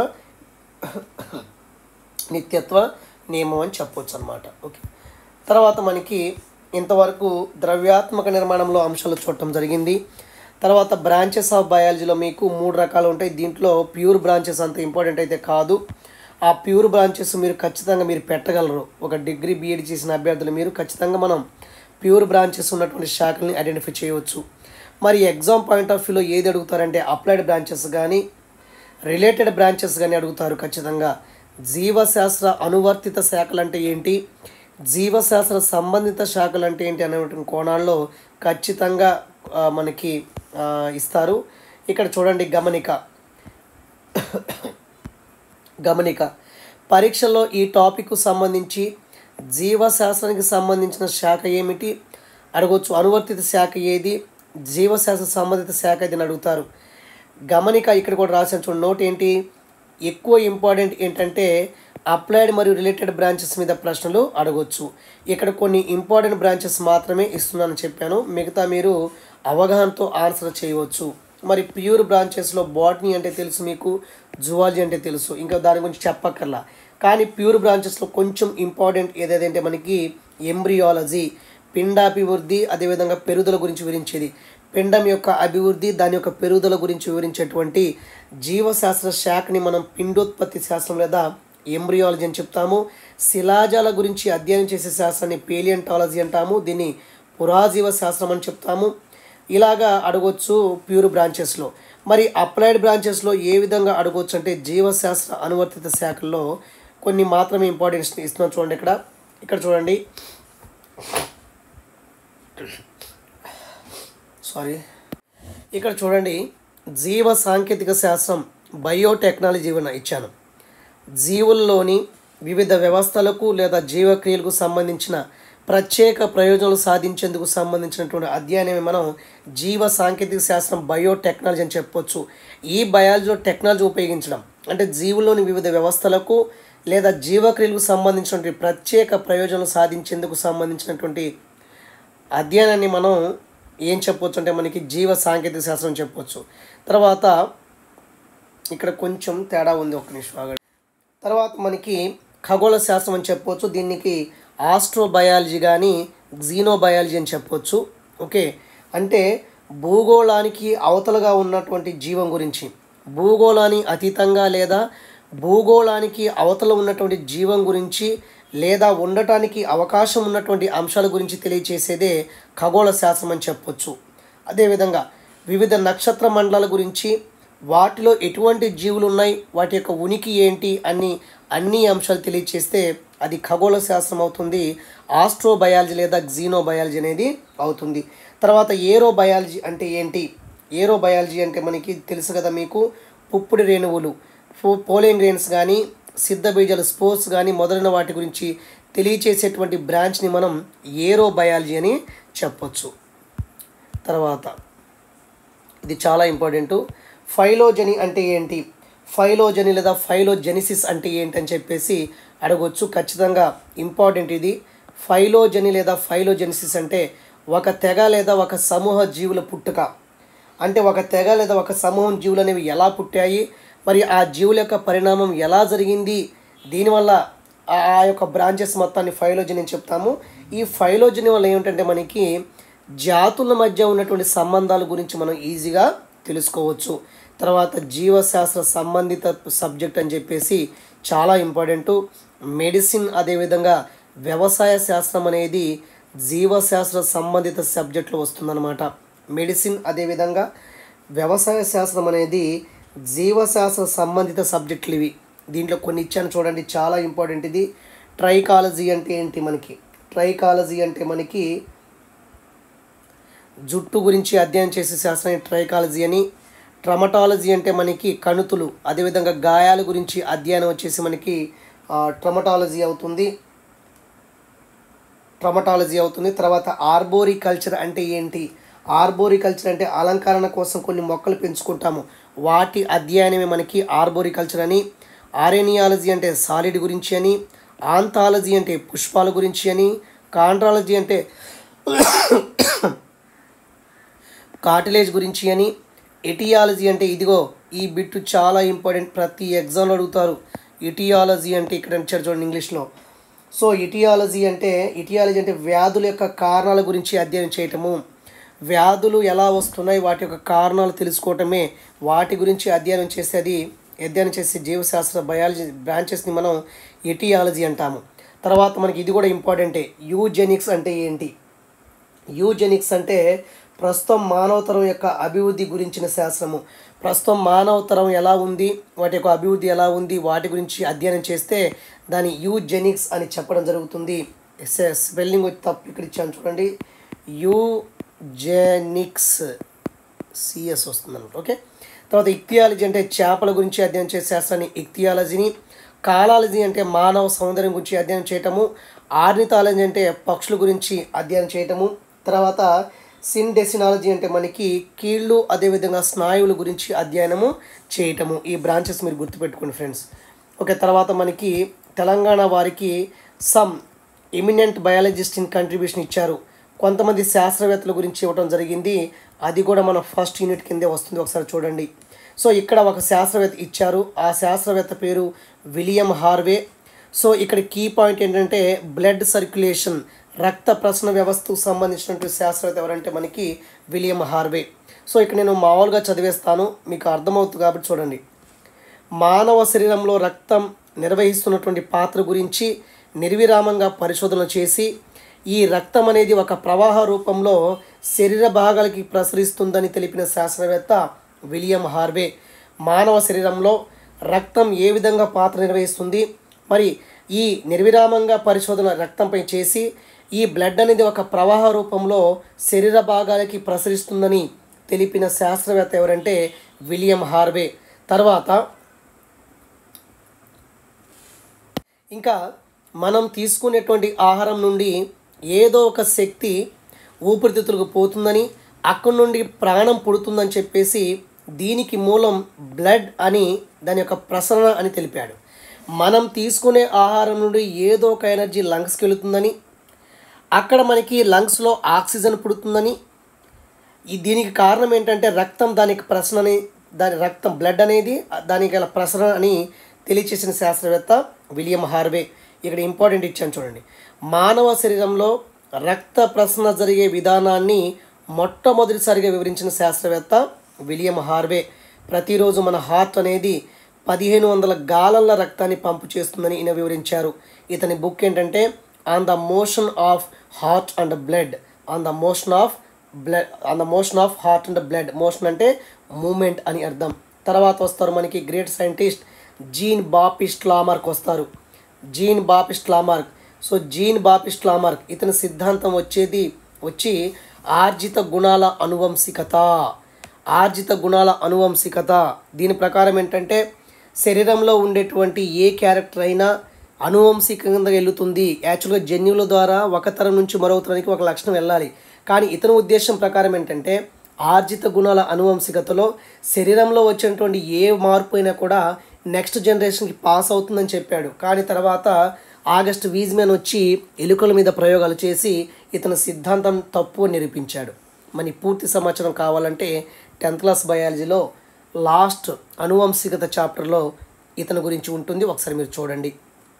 నిత్యత్వ నియమం అని చెప్పొచ్చు అనమాట ఓకే తర్వాత మనకి ఇంతవరకు ద్రవ్యాత్మక నిర్మాణంలో అంశాలు చూడటం జరిగింది తర్వాత బ్రాంచెస్ ఆఫ్ బయాలజీలో మీకు మూడు రకాలు ఉంటాయి దీంట్లో ప్యూర్ బ్రాంచెస్ అంత ఇంపార్టెంట్ అయితే కాదు ఆ ప్యూర్ బ్రాంచెస్ మీరు ఖచ్చితంగా మీరు పెట్టగలరు ఒక డిగ్రీ బీఎడ్ చేసిన అభ్యర్థులు మీరు ఖచ్చితంగా మనం ప్యూర్ బ్రాంచెస్ ఉన్నటువంటి శాఖల్ని ఐడెంటిఫై చేయవచ్చు మరి ఎగ్జామ్ పాయింట్ ఆఫ్ వ్యూలో ఏది అడుగుతారంటే అప్లైడ్ బ్రాంచెస్ కానీ రిలేటెడ్ బ్రాంచెస్ కానీ అడుగుతారు ఖచ్చితంగా జీవశాస్త్ర అనువర్తిత శాఖలు అంటే ఏంటి జీవశాస్త్ర సంబంధిత శాఖలు అంటే ఏంటి అనేటువంటి కోణాల్లో ఖచ్చితంగా ఆ, మనకి ఆ, ఇస్తారు ఇక్కడ చూడండి గమనిక గమనిక పరీక్షల్లో ఈ టాపిక్కు సంబంధించి జీవశాస్త్రానికి సంబంధించిన శాఖ ఏమిటి అడగొచ్చు అనువర్తిత శాఖ ఏది జీవశాస్త్ర సంబంధిత శాఖ ఇది అని అడుగుతారు గమనిక ఇక్కడ కూడా రాసిన చూడండి నోట్ ఏంటి ఎక్కువ ఇంపార్టెంట్ ఏంటంటే అప్లైడ్ మరియు రిలేటెడ్ బ్రాంచెస్ మీద ప్రశ్నలు అడగొచ్చు ఇక్కడ కొన్ని ఇంపార్టెంట్ బ్రాంచెస్ మాత్రమే ఇస్తున్నానని చెప్పాను మిగతా మీరు అవగాహనతో ఆన్సర్ చేయవచ్చు మరి ప్యూర్ బ్రాంచెస్లో బాటనీ అంటే తెలుసు మీకు జువాలజీ అంటే తెలుసు ఇంకా దాని గురించి చెప్పక్కర్లా కానీ ప్యూర్ బ్రాంచెస్లో కొంచెం ఇంపార్టెంట్ ఏదైతే మనకి ఎంబ్రియాలజీ పిండాభివృద్ధి అదేవిధంగా పెరుగుదల గురించి వివరించేది పిండం యొక్క అభివృద్ధి దాని యొక్క పెరుగుదల గురించి వివరించేటువంటి జీవశాస్త్ర శాఖని మనం పిండోత్పత్తి శాస్త్రం లేదా ఎంబ్రియాలజీ అని చెప్తాము శిలాజాల గురించి అధ్యయనం చేసే శాస్త్రాన్ని పేలియంటాలజీ అంటాము దీన్ని పురాజీవ శాస్త్రం అని చెప్తాము ఇలాగా అడగొచ్చు ప్యూర్ బ్రాంచెస్లో మరి అప్లైడ్ బ్రాంచెస్లో ఏ విధంగా అడగొచ్చు అంటే జీవశాస్త్ర అనువర్తిత శాఖల్లో కొన్ని మాత్రమే ఇంపార్టెన్స్ ఇస్తున్నాం చూడండి ఇక్కడ ఇక్కడ చూడండి సారీ ఇక్కడ చూడండి జీవ సాంకేతిక శాస్త్రం బయోటెక్నాలజీ ఇవ్వన ఇచ్చాను జీవుల్లోని వివిధ వ్యవస్థలకు లేదా జీవక్రియలకు సంబంధించిన ప్రత్యేక ప్రయోజనాలు సాధించేందుకు సంబంధించినటువంటి అధ్యయనమే మనం జీవ సాంకేతిక శాస్త్రం బయోటెక్నాలజీ అని చెప్పొచ్చు ఈ బయాలజీలో టెక్నాలజీ ఉపయోగించడం అంటే జీవుల్లోని వివిధ వ్యవస్థలకు లేదా జీవక్రియలకు సంబంధించినటువంటి ప్రత్యేక ప్రయోజనాలు సాధించేందుకు సంబంధించినటువంటి అధ్యయనాన్ని మనం ఏం చెప్పొచ్చు అంటే మనకి జీవ సాంకేతిక శాస్త్రం చెప్పొచ్చు తర్వాత ఇక్కడ కొంచెం తేడా ఉంది ఒక నిమిషం ఆగండి తర్వాత మనకి ఖగోళ శాస్త్రం అని చెప్పొచ్చు దీనికి ఆస్ట్రోబయాలజీ కానీ జీనోబయాలజీ అని చెప్పొచ్చు ఓకే అంటే భూగోళానికి అవతలగా ఉన్నటువంటి జీవం గురించి భూగోళానికి అతీతంగా లేదా భూగోళానికి అవతల ఉన్నటువంటి జీవం గురించి లేదా ఉండటానికి అవకాశం ఉన్నటువంటి అంశాల గురించి తెలియచేసేదే ఖగోళ శాస్త్రం అని చెప్పొచ్చు అదేవిధంగా వివిధ నక్షత్ర మండలాల గురించి వాటిలో ఎటువంటి జీవులు ఉన్నాయి వాటి యొక్క ఉనికి ఏంటి అన్ని అన్ని అంశాలు తెలియచేస్తే అది ఖగోళ శాస్త్రం అవుతుంది ఆస్ట్రోబయాలజీ లేదా జీనోబయాలజీ అనేది అవుతుంది తర్వాత ఏరోబయాలజీ అంటే ఏంటి ఏరోబయాలజీ అంటే మనకి తెలుసు కదా మీకు పుప్పుడి రేణువులు పో- పోలింగ్ గ్రెయిన్స్ కానీ సిద్ధ బీజాలు స్పోర్ట్స్ కానీ మొదలైన వాటి గురించి తెలియచేసేటువంటి బ్రాంచ్ని మనం ఏరోబయాలజీ అని చెప్పొచ్చు తర్వాత ఇది చాలా ఇంపార్టెంట్ ఫైలోజని అంటే ఏంటి ఫైలోజని లేదా ఫైలోజెనిసిస్ అంటే ఏంటి అని చెప్పేసి అడగొచ్చు ఖచ్చితంగా ఇంపార్టెంట్ ఇది ఫైలోజని లేదా ఫైలోజెనిసిస్ అంటే ఒక తెగ లేదా ఒక సమూహ జీవుల పుట్టుక అంటే ఒక తెగ లేదా ఒక సమూహం జీవులు అనేవి ఎలా పుట్టాయి మరి ఆ జీవుల యొక్క పరిణామం ఎలా జరిగింది దీనివల్ల ఆ ఆ యొక్క బ్రాంచెస్ మొత్తాన్ని ఫైలోజని అని చెప్తాము ఈ ఫైలోజని వల్ల ఏమిటంటే మనకి జాతుల మధ్య ఉన్నటువంటి సంబంధాల గురించి మనం ఈజీగా తెలుసుకోవచ్చు తర్వాత జీవశాస్త్ర సంబంధిత సబ్జెక్ట్ అని చెప్పేసి చాలా ఇంపార్టెంటు మెడిసిన్ అదేవిధంగా వ్యవసాయ శాస్త్రం అనేది జీవశాస్త్ర సంబంధిత సబ్జెక్టులో వస్తుందన్నమాట మెడిసిన్ అదేవిధంగా వ్యవసాయ శాస్త్రం అనేది జీవశాస్త్ర సంబంధిత సబ్జెక్టులు ఇవి దీంట్లో కొన్ని ఇచ్చాను చూడండి చాలా ఇంపార్టెంట్ ఇది ట్రైకాలజీ అంటే ఏంటి మనకి ట్రైకాలజీ అంటే మనకి జుట్టు గురించి అధ్యయనం చేసే శాస్త్రాన్ని ట్రైకాలజీ అని ట్రమటాలజీ అంటే మనకి కణుతులు అదేవిధంగా గాయాల గురించి అధ్యయనం వచ్చేసి మనకి ట్రమటాలజీ అవుతుంది ట్రమటాలజీ అవుతుంది తర్వాత ఆర్బోరికల్చర్ అంటే ఏంటి ఆర్బోరికల్చర్ అంటే అలంకరణ కోసం కొన్ని మొక్కలు పెంచుకుంటాము వాటి అధ్యయనమే మనకి ఆర్బోరికల్చర్ అని ఆరెనియాలజీ అంటే సాలిడ్ గురించి అని ఆంథాలజీ అంటే పుష్పాల గురించి అని కాండ్రాలజీ అంటే కార్టిలేజ్ గురించి అని ఎటియాలజీ అంటే ఇదిగో ఈ బిట్ చాలా ఇంపార్టెంట్ ప్రతి ఎగ్జామ్లో అడుగుతారు ఇటియాలజీ అంటే ఇక్కడ ఇచ్చారు చూడండి ఇంగ్లీష్లో సో ఇటియాలజీ అంటే ఇటియాలజీ అంటే వ్యాధుల యొక్క కారణాల గురించి అధ్యయనం చేయటము వ్యాధులు ఎలా వస్తున్నాయి వాటి యొక్క కారణాలు తెలుసుకోవటమే వాటి గురించి అధ్యయనం చేస్తే అది అధ్యయనం చేసే జీవశాస్త్ర బయాలజీ బ్రాంచెస్ని మనం ఎటియాలజీ అంటాము తర్వాత మనకి ఇది కూడా ఇంపార్టెంటే యూజెనిక్స్ అంటే ఏంటి యూజెనిక్స్ అంటే ప్రస్తుతం మానవతరం యొక్క అభివృద్ధి గురించిన శాస్త్రము ప్రస్తుతం మానవతరం ఎలా ఉంది వాటి యొక్క అభివృద్ధి ఎలా ఉంది వాటి గురించి అధ్యయనం చేస్తే దాని యూజెనిక్స్ అని చెప్పడం జరుగుతుంది ఎస్- స్పెల్లింగ్ వచ్చి తప్పు ఇక్కడ ఇచ్చాను చూడండి యూజెనిక్స్ సిఎస్ వస్తుంది అనమాట ఓకే తర్వాత ఇక్తియాలజీ అంటే చేపల గురించి అధ్యయనం చేసే శాస్త్రాన్ని ఇక్తియాలజీని కాలాలజీ అంటే మానవ సౌందర్యం గురించి అధ్యయనం చేయటము ఆర్నితాలజీ అంటే పక్షుల గురించి అధ్యయనం చేయటము తర్వాత సిండెసినాలజీ అంటే మనకి కీళ్ళు అదేవిధంగా స్నాయువుల గురించి అధ్యయనము చేయటము ఈ బ్రాంచెస్ మీరు గుర్తుపెట్టుకోండి ఫ్రెండ్స్ ఓకే తర్వాత మనకి తెలంగాణ వారికి some eminent biologist in contribution ఇచ్చారు కొంతమంది శాస్త్రవేత్తల గురించి ఇవ్వడం జరిగింది అది కూడా మన ఫస్ట్ యూనిట్ కిందే వస్తుంది ఒకసారి చూడండి సో ఇక్కడ ఒక శాస్త్రవేత్త ఇచ్చారు ఆ శాస్త్రవేత్త పేరు విలియం హార్వే సో ఇక్కడ కీ పాయింట్ ఏంటంటే బ్లడ్ సర్క్యులేషన్ రక్త ప్రసరణ వ్యవస్థకు సంబంధించినటువంటి శాస్త్రవేత్త ఎవరంటే మనకి విలియం హార్వే సో ఇక్కడ నేను మామూలుగా చదివేస్తాను మీకు అర్థమవుతుంది కాబట్టి చూడండి మానవ శరీరంలో రక్తం నిర్వహిస్తున్నటువంటి పాత్ర గురించి నిర్విరామంగా పరిశోధన చేసి ఈ రక్తం అనేది ఒక ప్రవాహ రూపంలో శరీర భాగాలకి ప్రసరిస్తుందని తెలిపిన శాస్త్రవేత్త విలియం హార్వే మానవ శరీరంలో రక్తం ఏ విధంగా పాత్ర నిర్వహిస్తుంది మరి ఈ నిర్విరామంగా పరిశోధన రక్తంపై చేసి ఈ బ్లడ్ అనేది ఒక ప్రవాహ రూపంలో శరీర భాగాలకి ప్రసరిస్తుందని తెలిపిన శాస్త్రవేత్త ఎవరంటే విలియం హార్వే తర్వాత ఇంకా మనం తీసుకునేటువంటి ఆహారం నుండి ఏదో ఒక శక్తి ఊపిరితిత్తులకు పోతుందని అక్కడి నుండి ప్రాణం పుడుతుందని చెప్పేసి దీనికి మూలం బ్లడ్ అని దాని యొక్క ప్రసరణ అని తెలిపాడు మనం తీసుకునే ఆహారం నుండి ఏదో ఒక ఎనర్జీ లంగ్స్కి వెళుతుందని అక్కడ మనకి లంగ్స్లో ఆక్సిజన్ పుడుతుందని ఈ దీనికి కారణం ఏంటంటే రక్తం దానికి ప్రసరణ దాని రక్తం బ్లడ్ అనేది దానికి గల ప్రసరణ అని తెలియచేసిన శాస్త్రవేత్త విలియం హార్వే ఇక్కడ ఇంపార్టెంట్ ఇచ్చాను చూడండి మానవ శరీరంలో రక్త ప్రసరణ జరిగే విధానాన్ని మొట్టమొదటిసారిగా వివరించిన శాస్త్రవేత్త విలియం హార్వే ప్రతిరోజు మన హార్ట్ అనేది పదిహేను వందల గాలన్ల రక్తాన్ని పంపు చేస్తుందని ఈయన వివరించారు ఇతని బుక్ ఏంటంటే on the motion of heart and blood on the motion of blood on the motion of heart and blood motion అంటే మూమెంట్ అని అర్థం తర్వాత వస్తారు మనకి great scientist Jean Baptiste Lamarck వస్తారు Jean Baptiste Lamarck so Jean Baptiste Lamarck ఇతని సిద్ధాంతం వచ్చేది వచ్చి ఆర్జిత గుణాల అనువంశికత ఆర్జిత గుణాల అనువంశికత దీని ప్రకారం ఏంటంటే శరీరంలో ఉండేటువంటి ఏ క్యారెక్టర్ అయినా అనువంశికంగా వెళ్తుంది యాక్చువల్గా జన్యువుల ద్వారా ఒక తరం నుంచి మరో తరానికి ఒక లక్షణం వెళ్ళాలి కానీ ఇతని ఉద్దేశం ప్రకారం ఏంటంటే ఆర్జిత గుణాల అనువంశికతలో శరీరంలో వచ్చినటువంటి ఏ మార్పు అయినా కూడా నెక్స్ట్ జనరేషన్కి పాస్ అవుతుందని చెప్పాడు కానీ తర్వాత ఆగస్ట్ వీజ్మెన్ వచ్చి ఎలుకల మీద ప్రయోగాలు చేసి ఇతని సిద్ధాంతం తప్పు అని నిరూపించాడు మరి పూర్తి సమాచారం కావాలంటే టెన్త్ క్లాస్ బయాలజీలో లాస్ట్ అనువంశికత చాప్టర్లో ఇతని గురించి ఉంటుంది ఒకసారి మీరు చూడండి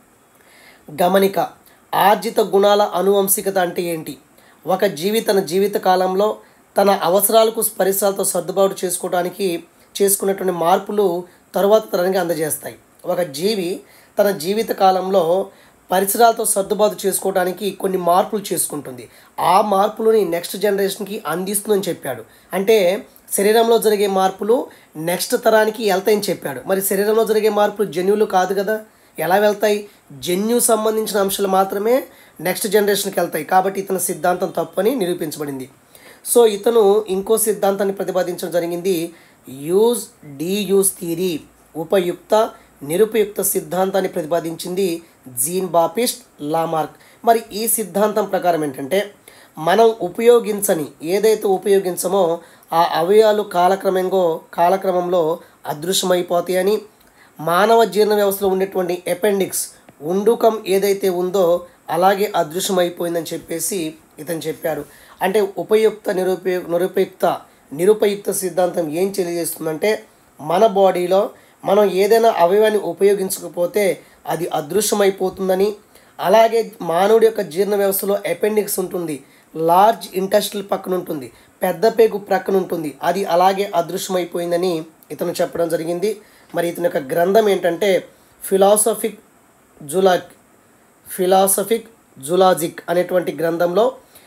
గమనిక ఆర్జిత గుణాల అనువంశికత అంటే ఏంటి ఒక జీవి తన జీవిత కాలంలో తన అవసరాలకు పరిసరాలతో సర్దుబాటు చేసుకోవడానికి చేసుకున్నటువంటి మార్పులు తరువాత తరానికి అందజేస్తాయి ఒక జీవి తన జీవిత కాలంలో పరిసరాలతో సర్దుబాటు చేసుకోవడానికి కొన్ని మార్పులు చేసుకుంటుంది ఆ మార్పులని నెక్స్ట్ జనరేషన్కి అందిస్తుందని చెప్పాడు అంటే శరీరంలో జరిగే మార్పులు నెక్స్ట్ తరానికి వెళ్తాయని చెప్పాడు మరి శరీరంలో జరిగే మార్పులు జన్యువులు కాదు కదా ఎలా వెళ్తాయి జన్యు సంబంధించిన అంశాలు మాత్రమే నెక్స్ట్ జనరేషన్కి వెళ్తాయి కాబట్టి ఇతని సిద్ధాంతం తప్పని నిరూపించబడింది సో ఇతను ఇంకో సిద్ధాంతాన్ని ప్రతిపాదించడం జరిగింది యూజ్ డీయూజ్ థీరీ ఉపయుక్త నిరుపయుక్త సిద్ధాంతాన్ని ప్రతిపాదించింది జీన్ బాపిస్ట్ లామార్క్ మరి ఈ సిద్ధాంతం ప్రకారం ఏంటంటే మనం ఉపయోగించని ఏదైతే ఉపయోగించమో ఆ అవయవాలు కాలక్రమంలో కాలక్రమంలో అదృశ్యమైపోతాయని మానవ జీర్ణ వ్యవస్థలో ఉండేటువంటి అపెండిక్స్ ఉండుకం ఏదైతే ఉందో అలాగే అదృశ్యమైపోయిందని చెప్పేసి ఇతను చెప్పాడు అంటే ఉపయుక్త నిరుపయు నిరుపయుక్త నిరుపయుక్త సిద్ధాంతం ఏం తెలియజేస్తుందంటే మన బాడీలో మనం ఏదైనా అవయవాన్ని ఉపయోగించకపోతే అది అదృశ్యమైపోతుందని అలాగే మానవుడి యొక్క జీర్ణ వ్యవస్థలో అపెండిక్స్ ఉంటుంది లార్జ్ ఇంటెస్టల్ పక్కన ఉంటుంది పెద్ద పేగు ప్రక్కన ఉంటుంది అది అలాగే అదృశ్యమైపోయిందని ఇతను చెప్పడం జరిగింది మరి ఇతని యొక్క గ్రంథం ఏంటంటే ఫిలాసఫిక్ జులాక్ ఫిలాసఫిక్ జులాజిక్ అనేటువంటి గ్రంథంలో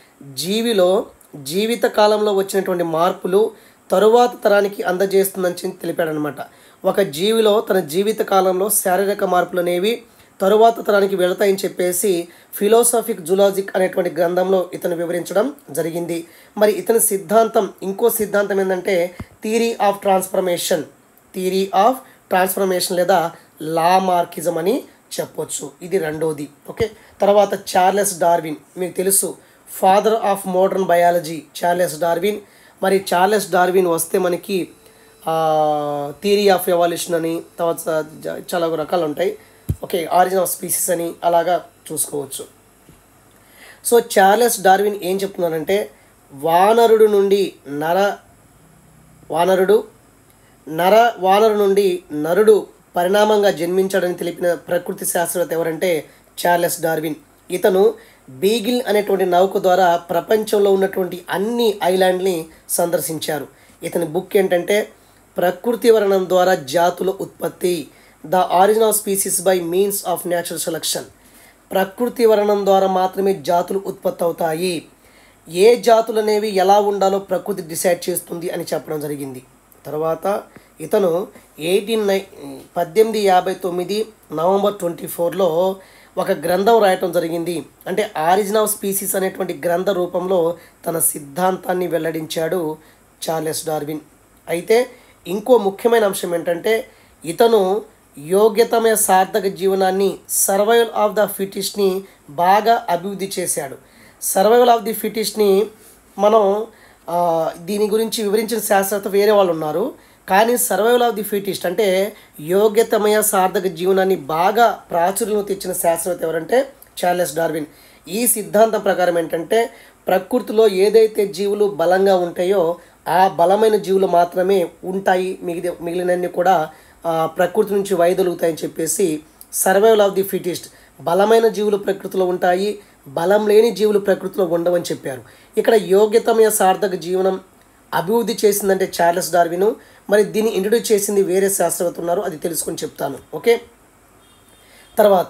జీవిలో జీవిత కాలంలో వచ్చినటువంటి మార్పులు తరువాత తరానికి అందజేస్తుందని చెప్పి తెలిపాడనమాట ఒక జీవిలో తన జీవిత కాలంలో శారీరక మార్పులు అనేవి తరువాత తరానికి వెళతాయని చెప్పేసి ఫిలోసాఫిక్ జులాజిక్ అనేటువంటి గ్రంథంలో ఇతను వివరించడం జరిగింది మరి ఇతని సిద్ధాంతం ఇంకో సిద్ధాంతం ఏంటంటే theory of transformation theory of transformation లేదా లా మార్కిజం అని చెప్పొచ్చు ఇది రెండోది ఓకే తర్వాత చార్లెస్ డార్విన్ మీకు తెలుసు father of modern biology Charles Darwin మరి చార్లెస్ డార్విన్ వస్తే మనకి థియరీ ఆఫ్ ఎవల్యూషన్ అని తర్వాత జ- చాలా రకాలు ఉంటాయి ఓకే ఆరిజిన్ ఆఫ్ స్పీసీస్ అని అలాగా చూసుకోవచ్చు సో చార్లెస్ డార్విన్ ఏం చెప్తున్నారంటే వానరుడు నుండి నర వానరుడు నర వానరు నుండి నరుడు పరిణామంగా జన్మించాడని తెలిపిన ప్రకృతి శాస్త్రవేత్త ఎవరంటే చార్లెస్ డార్విన్ ఇతను బీగిల్ అనేటువంటి నౌక ద్వారా ప్రపంచంలో ఉన్నటువంటి అన్ని ఐలాండ్ని సందర్శించారు ఇతని బుక్ ఏంటంటే ప్రకృతి వర్ణం ద్వారా జాతుల ఉత్పత్తి the origin of species by means of natural selection ప్రకృతి వర్ణం ద్వారా మాత్రమే జాతులు ఉత్పత్తి అవుతాయి ఏ జాతులు అనేవి ఎలా ఉండాలో ప్రకృతి డిసైడ్ చేస్తుంది అని చెప్పడం జరిగింది తర్వాత ఇతను ఎయిటీన్ నై పద్దెనిమిది యాభై తొమ్మిది నవంబర్ ట్వంటీ ఫోర్లో ఒక గ్రంథం రాయటం జరిగింది అంటే ఆరిజిన్ ఆఫ్ స్పీసీస్ అనేటువంటి గ్రంథ రూపంలో తన సిద్ధాంతాన్ని వెల్లడించాడు చార్లెస్ డార్విన్ అయితే ఇంకో ముఖ్యమైన అంశం ఏంటంటే ఇతను యోగ్యతమైన సార్థక జీవనాన్ని సర్వైవల్ ఆఫ్ ద ఫిటిస్ట్ని బాగా అభివృద్ధి చేశాడు సర్వైవల్ ఆఫ్ ది ఫిటిస్ట్ని మనం ఆ, దీని గురించి వివరించిన శాస్త్రవేత్త వేరే వాళ్ళు ఉన్నారు కానీ సర్వైవల్ ఆఫ్ ది ఫిటిస్ట్ అంటే యోగ్యతమయ సార్థక జీవనాన్ని బాగా ప్రాచుర్యం తెచ్చిన శాస్త్రవేత్త ఎవరంటే చార్లెస్ డార్విన్ ఈ సిద్ధాంతం ప్రకారం ఏంటంటే ప్రకృతిలో ఏదైతే జీవులు బలంగా ఉంటాయో ఆ బలమైన జీవులు మాత్రమే ఉంటాయి మిగిలి మిగిలినన్ని కూడా ఆ, ప్రకృతి నుంచి వైదొలుగుతాయని చెప్పేసి సర్వైవల్ ఆఫ్ ది ఫిటిస్ట్ బలమైన జీవులు ప్రకృతిలో ఉంటాయి బలం లేని జీవులు ప్రకృతిలో ఉండవని చెప్పారు ఇక్కడ యోగ్యతమయ సార్థక జీవనం అభివృద్ధి చేసిందంటే చార్లెస్ డార్విన్ మరి దీన్ని ఇంట్రడ్యూస్ చేసింది వేరే శాస్త్రవేత్త ఉన్నారు అది తెలుసుకొని చెప్తాను ఓకే తర్వాత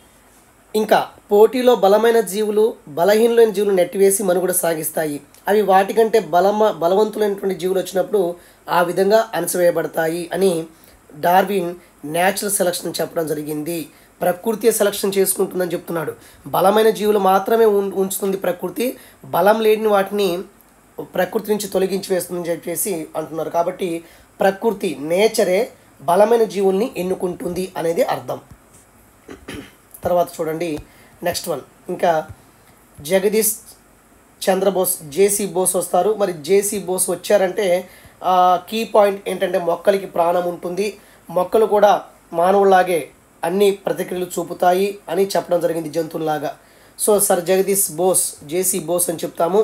ఇంకా పోటీలో బలమైన జీవులు బలహీనమైన జీవులు నెట్టివేసి మనుగడ సాగిస్తాయి అవి వాటికంటే బలమ బలవంతులైనటువంటి జీవులు వచ్చినప్పుడు ఆ విధంగా అణచివేయబడతాయి అని డార్విన్ న్యాచురల్ సెలక్షన్ చెప్పడం జరిగింది ప్రకృతి సెలక్షన్ చేసుకుంటుందని చెప్తున్నాడు బలమైన జీవులు మాత్రమే ఉం- ఉంచుతుంది ప్రకృతి బలం లేని వాటిని ప్రకృతి నుంచి తొలగించి వేస్తుందని చెప్పేసి అంటున్నారు కాబట్టి ప్రకృతి నేచరే బలమైన జీవుల్ని ఎన్నుకుంటుంది అనేది అర్థం తర్వాత చూడండి నెక్స్ట్ వన్ ఇంకా జగదీష్ చంద్రబోస్ జేసీ బోస్ వస్తారు మరి జేసీ బోస్ వచ్చారంటే కీ పాయింట్ ఏంటంటే మొక్కలకి ప్రాణం ఉంటుంది మొక్కలు కూడా మానవుల్లాగే అన్ని ప్రతిక్రియలు చూపుతాయి అని చెప్పడం జరిగింది జంతువుల్లాగా so sir Jagadish Bose J C Bose అని చెప్తాము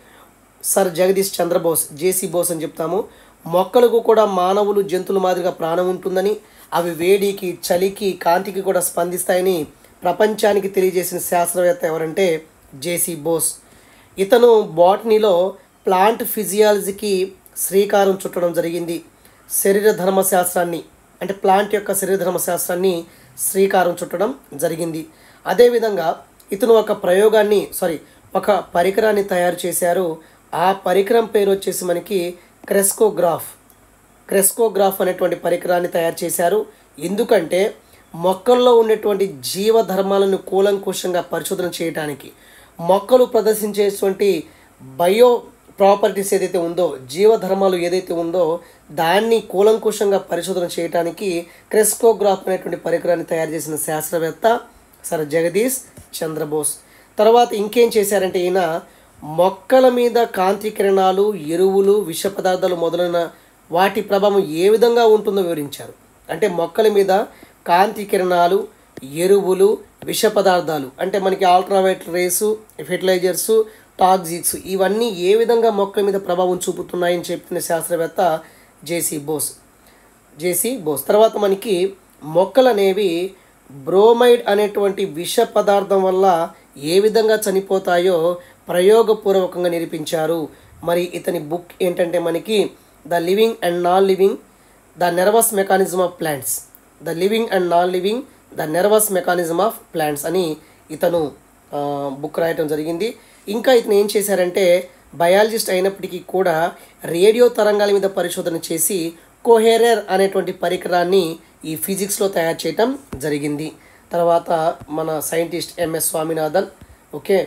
సర్ జగదీష్ చంద్రబోస్ జేసీ బోస్ అని చెప్తాము మొక్కలకు కూడా మానవులు జంతువుల మాదిరిగా ప్రాణం ఉంటుందని అవి వేడికి చలికి కాంతికి కూడా స్పందిస్తాయని ప్రపంచానికి తెలియజేసిన శాస్త్రవేత్త ఎవరంటే జేసీ బోస్ ఇతను బాటనీలో ప్లాంట్ ఫిజియాలజీకి శ్రీకారం చుట్టడం జరిగింది శరీర ధర్మశాస్త్రాన్ని అంటే ప్లాంట్ యొక్క శరీర ధర్మశాస్త్రాన్ని శ్రీకారం చుట్టడం జరిగింది అదేవిధంగా ఇతను ఒక ప్రయోగాన్ని సారీ ఒక పరికరాన్ని తయారు చేశారు ఆ పరికరం పేరు వచ్చేసి మనకి క్రెస్కోగ్రాఫ్ క్రెస్కోగ్రాఫ్ అనేటువంటి పరికరాన్ని తయారు చేశారు ఎందుకంటే మొక్కల్లో ఉన్నటువంటి జీవధర్మాలను కూలంకుషంగా పరిశోధన చేయడానికి మొక్కలు ప్రదర్శించేటువంటి బయో ప్రాపర్టీస్ ఏదైతే ఉందో జీవధర్మాలు ఏదైతే ఉందో దాన్ని కూలంకుషంగా పరిశోధన చేయడానికి క్రెస్కోగ్రాఫ్ అనేటువంటి పరికరాన్ని తయారు చేసిన శాస్త్రవేత్త సర్ జగదీష్ చంద్రబోస్ తర్వాత ఇంకేం చేశారంటే ఈయన మొక్కల మీద కాంతి కిరణాలు ఎరువులు విష పదార్థాలు మొదలైన వాటి ప్రభావం ఏ విధంగా ఉంటుందో వివరించారు అంటే మొక్కల మీద కాంతి కిరణాలు ఎరువులు విష పదార్థాలు అంటే మనకి ఆల్ట్రావైట్ రేసు ఫెర్టిలైజర్సు టాక్సిక్స్ ఇవన్నీ ఏ విధంగా మొక్కల మీద ప్రభావం చూపుతున్నాయని చెప్పిన శాస్త్రవేత్త జేసీ బోస్ జేసీ బోస్ తర్వాత మనకి మొక్కలు అనేవి బ్రోమైడ్ అనేటువంటి విష పదార్థం వల్ల ఏ విధంగా చనిపోతాయో ప్రయోగపూర్వకంగా నిరూపించారు మరి ఇతని బుక్ ఏంటంటే మనకి the living and non living the nervous mechanism of plants the living and non living the nervous mechanism of plants అని ఇతను ఆ, బుక్ రాయటం జరిగింది ఇంకా ఇతను ఏం చేశారంటే బయాలజిస్ట్ అయినప్పటికీ కూడా రేడియో తరంగాల మీద పరిశోధన చేసి కోహెరర్ అనేటువంటి పరికరాన్ని ఈ ఫిజిక్స్లో తయారు చేయటం జరిగింది తర్వాత మన scientist M S Swaminathan okay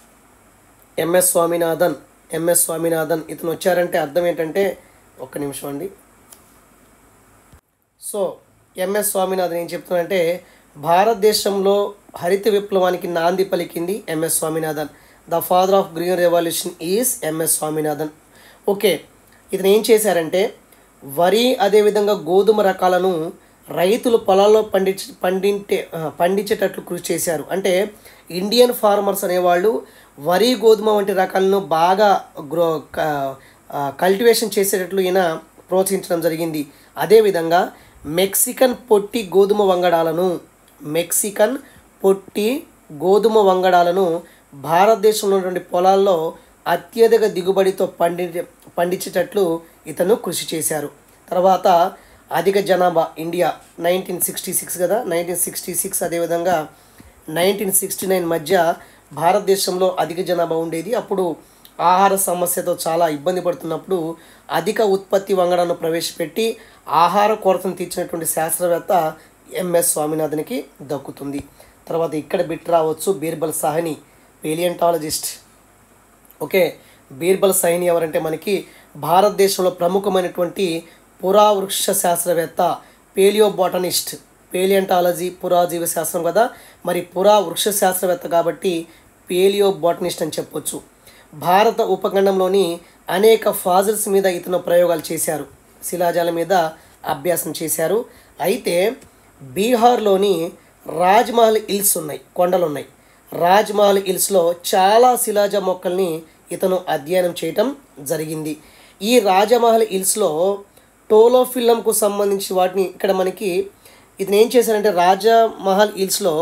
M S Swaminathan M S Swaminathan ఇతను వచ్చారంటే అర్థం ఏంటంటే ఒక్క నిమిషం అండి సో ఎంఎస్ స్వామినాథన్ ఏం చెప్తున్నారంటే భారతదేశంలో హరిత విప్లవానికి నాంది పలికింది M S Swaminathan the father of green revolution is M S Swaminathan okay ఇతను ఏం చేశారంటే వరి అదేవిధంగా గోధుమ రకాలను రైతులు పొలాల్లో పండించ పండింటే ఆ, పండించేటట్లు కృషి చేశారు అంటే ఇండియన్ ఫార్మర్స్ అనేవాళ్ళు వరి గోధుమ వంటి రకాలను బాగా గ్రో కల్టివేషన్ చేసేటట్లు ఈయన ప్రోత్సహించడం జరిగింది అదేవిధంగా మెక్సికన్ పొట్టి గోధుమ వంగడాలను మెక్సికన్ పొట్టి గోధుమ వంగడాలను భారతదేశంలో ఉన్నటువంటి పొలాల్లో అత్యధిక దిగుబడితో పండి పండించేటట్లు ఇతను కృషి చేశారు తర్వాత అధిక జనాభా ఇండియా నైన్టీన్ సిక్స్టీ సిక్స్ కదా నైన్టీన్ సిక్స్టీ సిక్స్ అదేవిధంగా నైన్టీన్ సిక్స్టీ నైన్ మధ్య భారతదేశంలో అధిక జనాభా ఉండేది అప్పుడు ఆహార సమస్యతో చాలా ఇబ్బంది పడుతున్నప్పుడు అధిక ఉత్పత్తి వంగడాన్ని ప్రవేశపెట్టి ఆహార కొరతను తీర్చినటువంటి శాస్త్రవేత్త ఎంఎస్ స్వామినాథన్కి దక్కుతుంది తర్వాత ఇక్కడ బిట్ రావచ్చు బీర్బల్ సాహని పేలియంటాలజిస్ట్ ఓకే బీర్బల్ సైని ఎవరంటే మనకి భారతదేశంలో ప్రముఖమైనటువంటి పురావృక్ష శాస్త్రవేత్త పేలియో బాటనిస్ట్ పేలియంటాలజీ పురాజీవ శాస్త్రం కదా మరి పురా వృక్ష శాస్త్రవేత్త కాబట్టి పేలియో బాటనిస్ట్ అని చెప్పొచ్చు భారత ఉపఖండంలోని అనేక ఫాజిల్స్ మీద ఇతను ప్రయోగాలు చేశారు శిలాజాల మీద అభ్యాసం చేశారు అయితే బీహార్లోని రాజ్మహల్ హిల్స్ ఉన్నాయి కొండలు ఉన్నాయి రాజ్మహల్ హిల్స్లో చాలా శిలాజ మొక్కల్ని ఇతను అధ్యయనం చేయటం జరిగింది ఈ రాజమహల్ హిల్స్లో టోలోఫిల్లంకు సంబంధించి వాటిని ఇక్కడ మనకి ఇతను ఏం చేశారంటే రాజమహల్ హిల్స్లో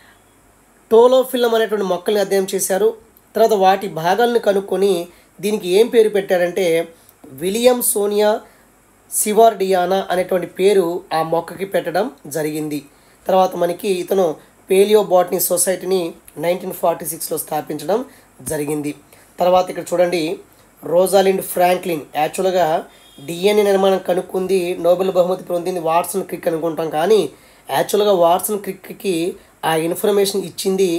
టోలోఫిల్లం అనేటువంటి మొక్కల్ని అధ్యయనం చేశారు తర్వాత వాటి భాగాలను కనుక్కొని దీనికి ఏం పేరు పెట్టారంటే విలియం సోనియా సివార్డియానా అనేటువంటి పేరు ఆ మొక్కకి పెట్టడం జరిగింది తర్వాత మనకి ఇతను పేలియో బాటనీ సొసైటీని నైన్టీన్ ఫార్టీ సిక్స్లో స్థాపించడం జరిగింది తర్వాత ఇక్కడ చూడండి రోజాలిండ్ ఫ్రాంక్లిన్ యాక్చువల్గా డిఎన్ఏ నిర్మాణం కనుక్కుంది నోబెల్ బహుమతి పొందింది వాట్సన్ క్రిక్ అనుకుంటాం కానీ యాక్చువల్గా వాట్సన్ క్రిక్కి ఆ ఇన్ఫర్మేషన్ ఇచ్చింది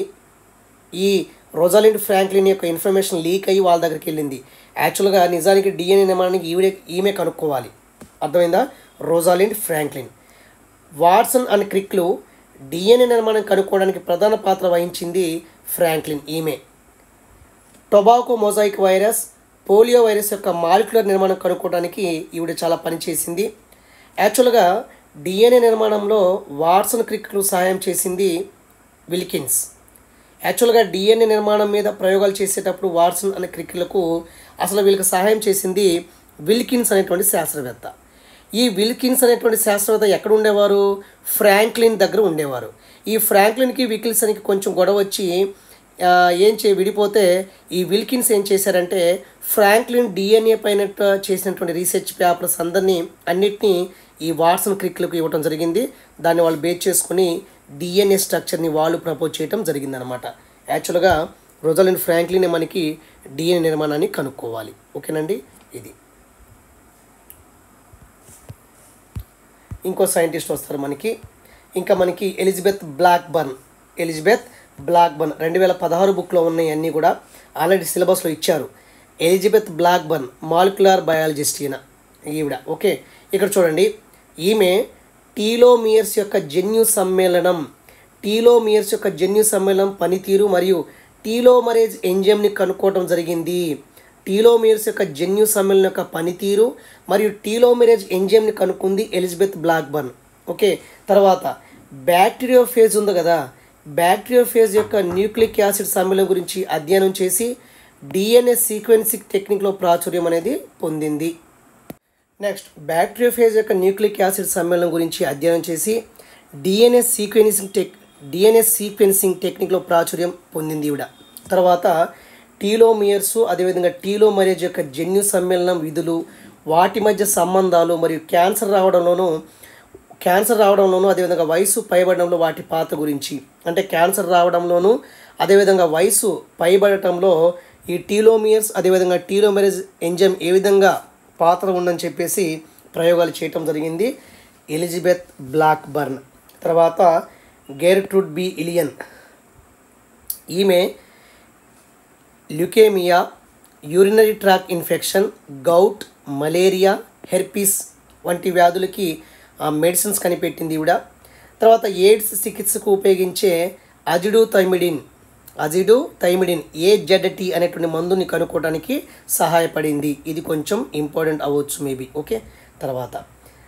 ఈ రోజాలిండ్ ఫ్రాంక్లిన్ యొక్క ఇన్ఫర్మేషన్ లీక్ అయ్యి వాళ్ళ దగ్గరికి వెళ్ళింది యాక్చువల్గా నిజానికి డిఎన్ఏ నిర్మాణానికి ఈవిడే ఈమె కనుక్కోవాలి అర్థమైందా రోజాలిండ్ ఫ్రాంక్లిన్ వాట్సన్ అండ్ క్రిక్లు డిఎన్ఏ నిర్మాణం కనుక్కోవడానికి ప్రధాన పాత్ర వహించింది ఫ్రాంక్లిన్ ఈమె tobacco mosaic virus polio virus యొక్క మాలిక్యులర్ నిర్మాణం కనుక్కోవడానికి ఈవిడ చాలా పనిచేసింది యాక్చువల్గా డిఎన్ఏ నిర్మాణంలో వాట్సన్ క్రిక్లు సహాయం చేసింది విల్కిన్స్ యాక్చువల్గా డిఎన్ఏ నిర్మాణం మీద ప్రయోగాలు చేసేటప్పుడు వాట్సన్ అనే క్రిక్లకు అసలు వీళ్ళకి సహాయం చేసింది విల్కిన్స్ అనేటువంటి శాస్త్రవేత్త ఈ విల్కిన్స్ అనేటువంటి శాస్త్రవేత్త ఎక్కడ ఉండేవారు ఫ్రాంక్లిన్ దగ్గర ఉండేవారు ఈ ఫ్రాంక్లిన్కి విల్కిన్స్కి కొంచెం గొడవ వచ్చి ఆ, ఏం చే విడిపోతే ఈ విల్కిన్స్ ఏం చేశారంటే ఫ్రాంక్లిన్ డిఎన్ఏ పైన చేసినటువంటి రీసెర్చ్ పేపర్స్ అందరినీ అన్నిటినీ ఈ వాట్సన్ క్రిక్లకు ఇవ్వడం జరిగింది దాన్ని వాళ్ళు బేస్ చేసుకుని డిఎన్ఏ స్ట్రక్చర్ని వాళ్ళు ప్రపోజ్ చేయడం జరిగిందనమాట యాక్చువల్గా రొజలిన్ ఫ్రాంక్లిన్ మనకి డిఎన్ఏ నిర్మాణాన్ని కనుక్కోవాలి ఓకేనండి ఇది ఇంకో సైంటిస్ట్ వస్తారు మనకి ఇంకా మనకి Elizabeth Blackburn Elizabeth Blackburn రెండు వేల పదహారు బుక్లో ఉన్నాయి అన్నీ కూడా ఆల్రెడీ సిలబస్లో ఇచ్చారు Elizabeth Blackburn molecular biologist ఈయన ఈవిడ ఓకే ఇక్కడ చూడండి ఈమె టీలోమియర్స్ యొక్క జన్యు సమ్మేళనం టీలోమియర్స్ యొక్క జన్యు సమ్మేళనం పనితీరు మరియు టీలోమరేజ్ ఎంజైమ్ని కనుక్కోవడం జరిగింది టీలోమియర్స్ యొక్క జన్యు సమ్మేళనం యొక్క పనితీరు మరియు టీలోమిరేజ్ ఎంజైమ్ని కనుక్కుంది ఎలిజబెత్ బ్లాక్బర్న్ ఓకే తర్వాత బ్యాక్టీరియోఫేజ్ ఉంది కదా బ్యాక్టీరియోఫేజ్ యొక్క న్యూక్లిక్ యాసిడ్ సమ్మేళనం గురించి అధ్యయనం చేసి డిఎన్ఏ సీక్వెన్సింగ్ టెక్నిక్లో ప్రాచుర్యం అనేది పొందింది నెక్స్ట్ బ్యాక్టీరియోఫేజ్ యొక్క న్యూక్లిక్ యాసిడ్ సమ్మేళనం గురించి అధ్యయనం చేసి DNA sequencing tech DNA sequencing టెక్నిక్లో ప్రాచుర్యం పొందింది ఈవిడ తర్వాత టీలోమియర్స్ అదేవిధంగా టీలోమరేజ్ యొక్క జన్యు సమ్మేళనం విధులు వాటి మధ్య సంబంధాలు మరియు క్యాన్సర్ రావడంలోనూ క్యాన్సర్ రావడంలోనూ అదేవిధంగా వయసు పైబడడంలో వాటి పాత్ర గురించి అంటే క్యాన్సర్ రావడంలోనూ అదేవిధంగా వయసు పైబడటంలో ఈ టీలోమియర్స్ అదేవిధంగా టీలోమెరేజ్ ఎంజైమ్ ఏ విధంగా పాత్ర ఉందని చెప్పేసి ప్రయోగాలు చేయటం జరిగింది ఎలిజబెత్ బ్లాక్ బర్న్ తర్వాత గెర్ట్రూడ్ బి ఇలియన్ ఈమె leukaemia urinary tract infection gout malaria herpes వంటి వ్యాధులకి మెడిసిన్స్ కనిపెట్టింది ఈవిడ తర్వాత ఎయిడ్స్ చికిత్సకు ఉపయోగించే అజిడు థైమిడిన్ అజిడు థైమిడిన్ ఏజెడ్టీ అనేటువంటి మందుని కనుక్కోవడానికి సహాయపడింది ఇది కొంచెం ఇంపార్టెంట్ అవ్వచ్చు మేబీ ఓకే తర్వాత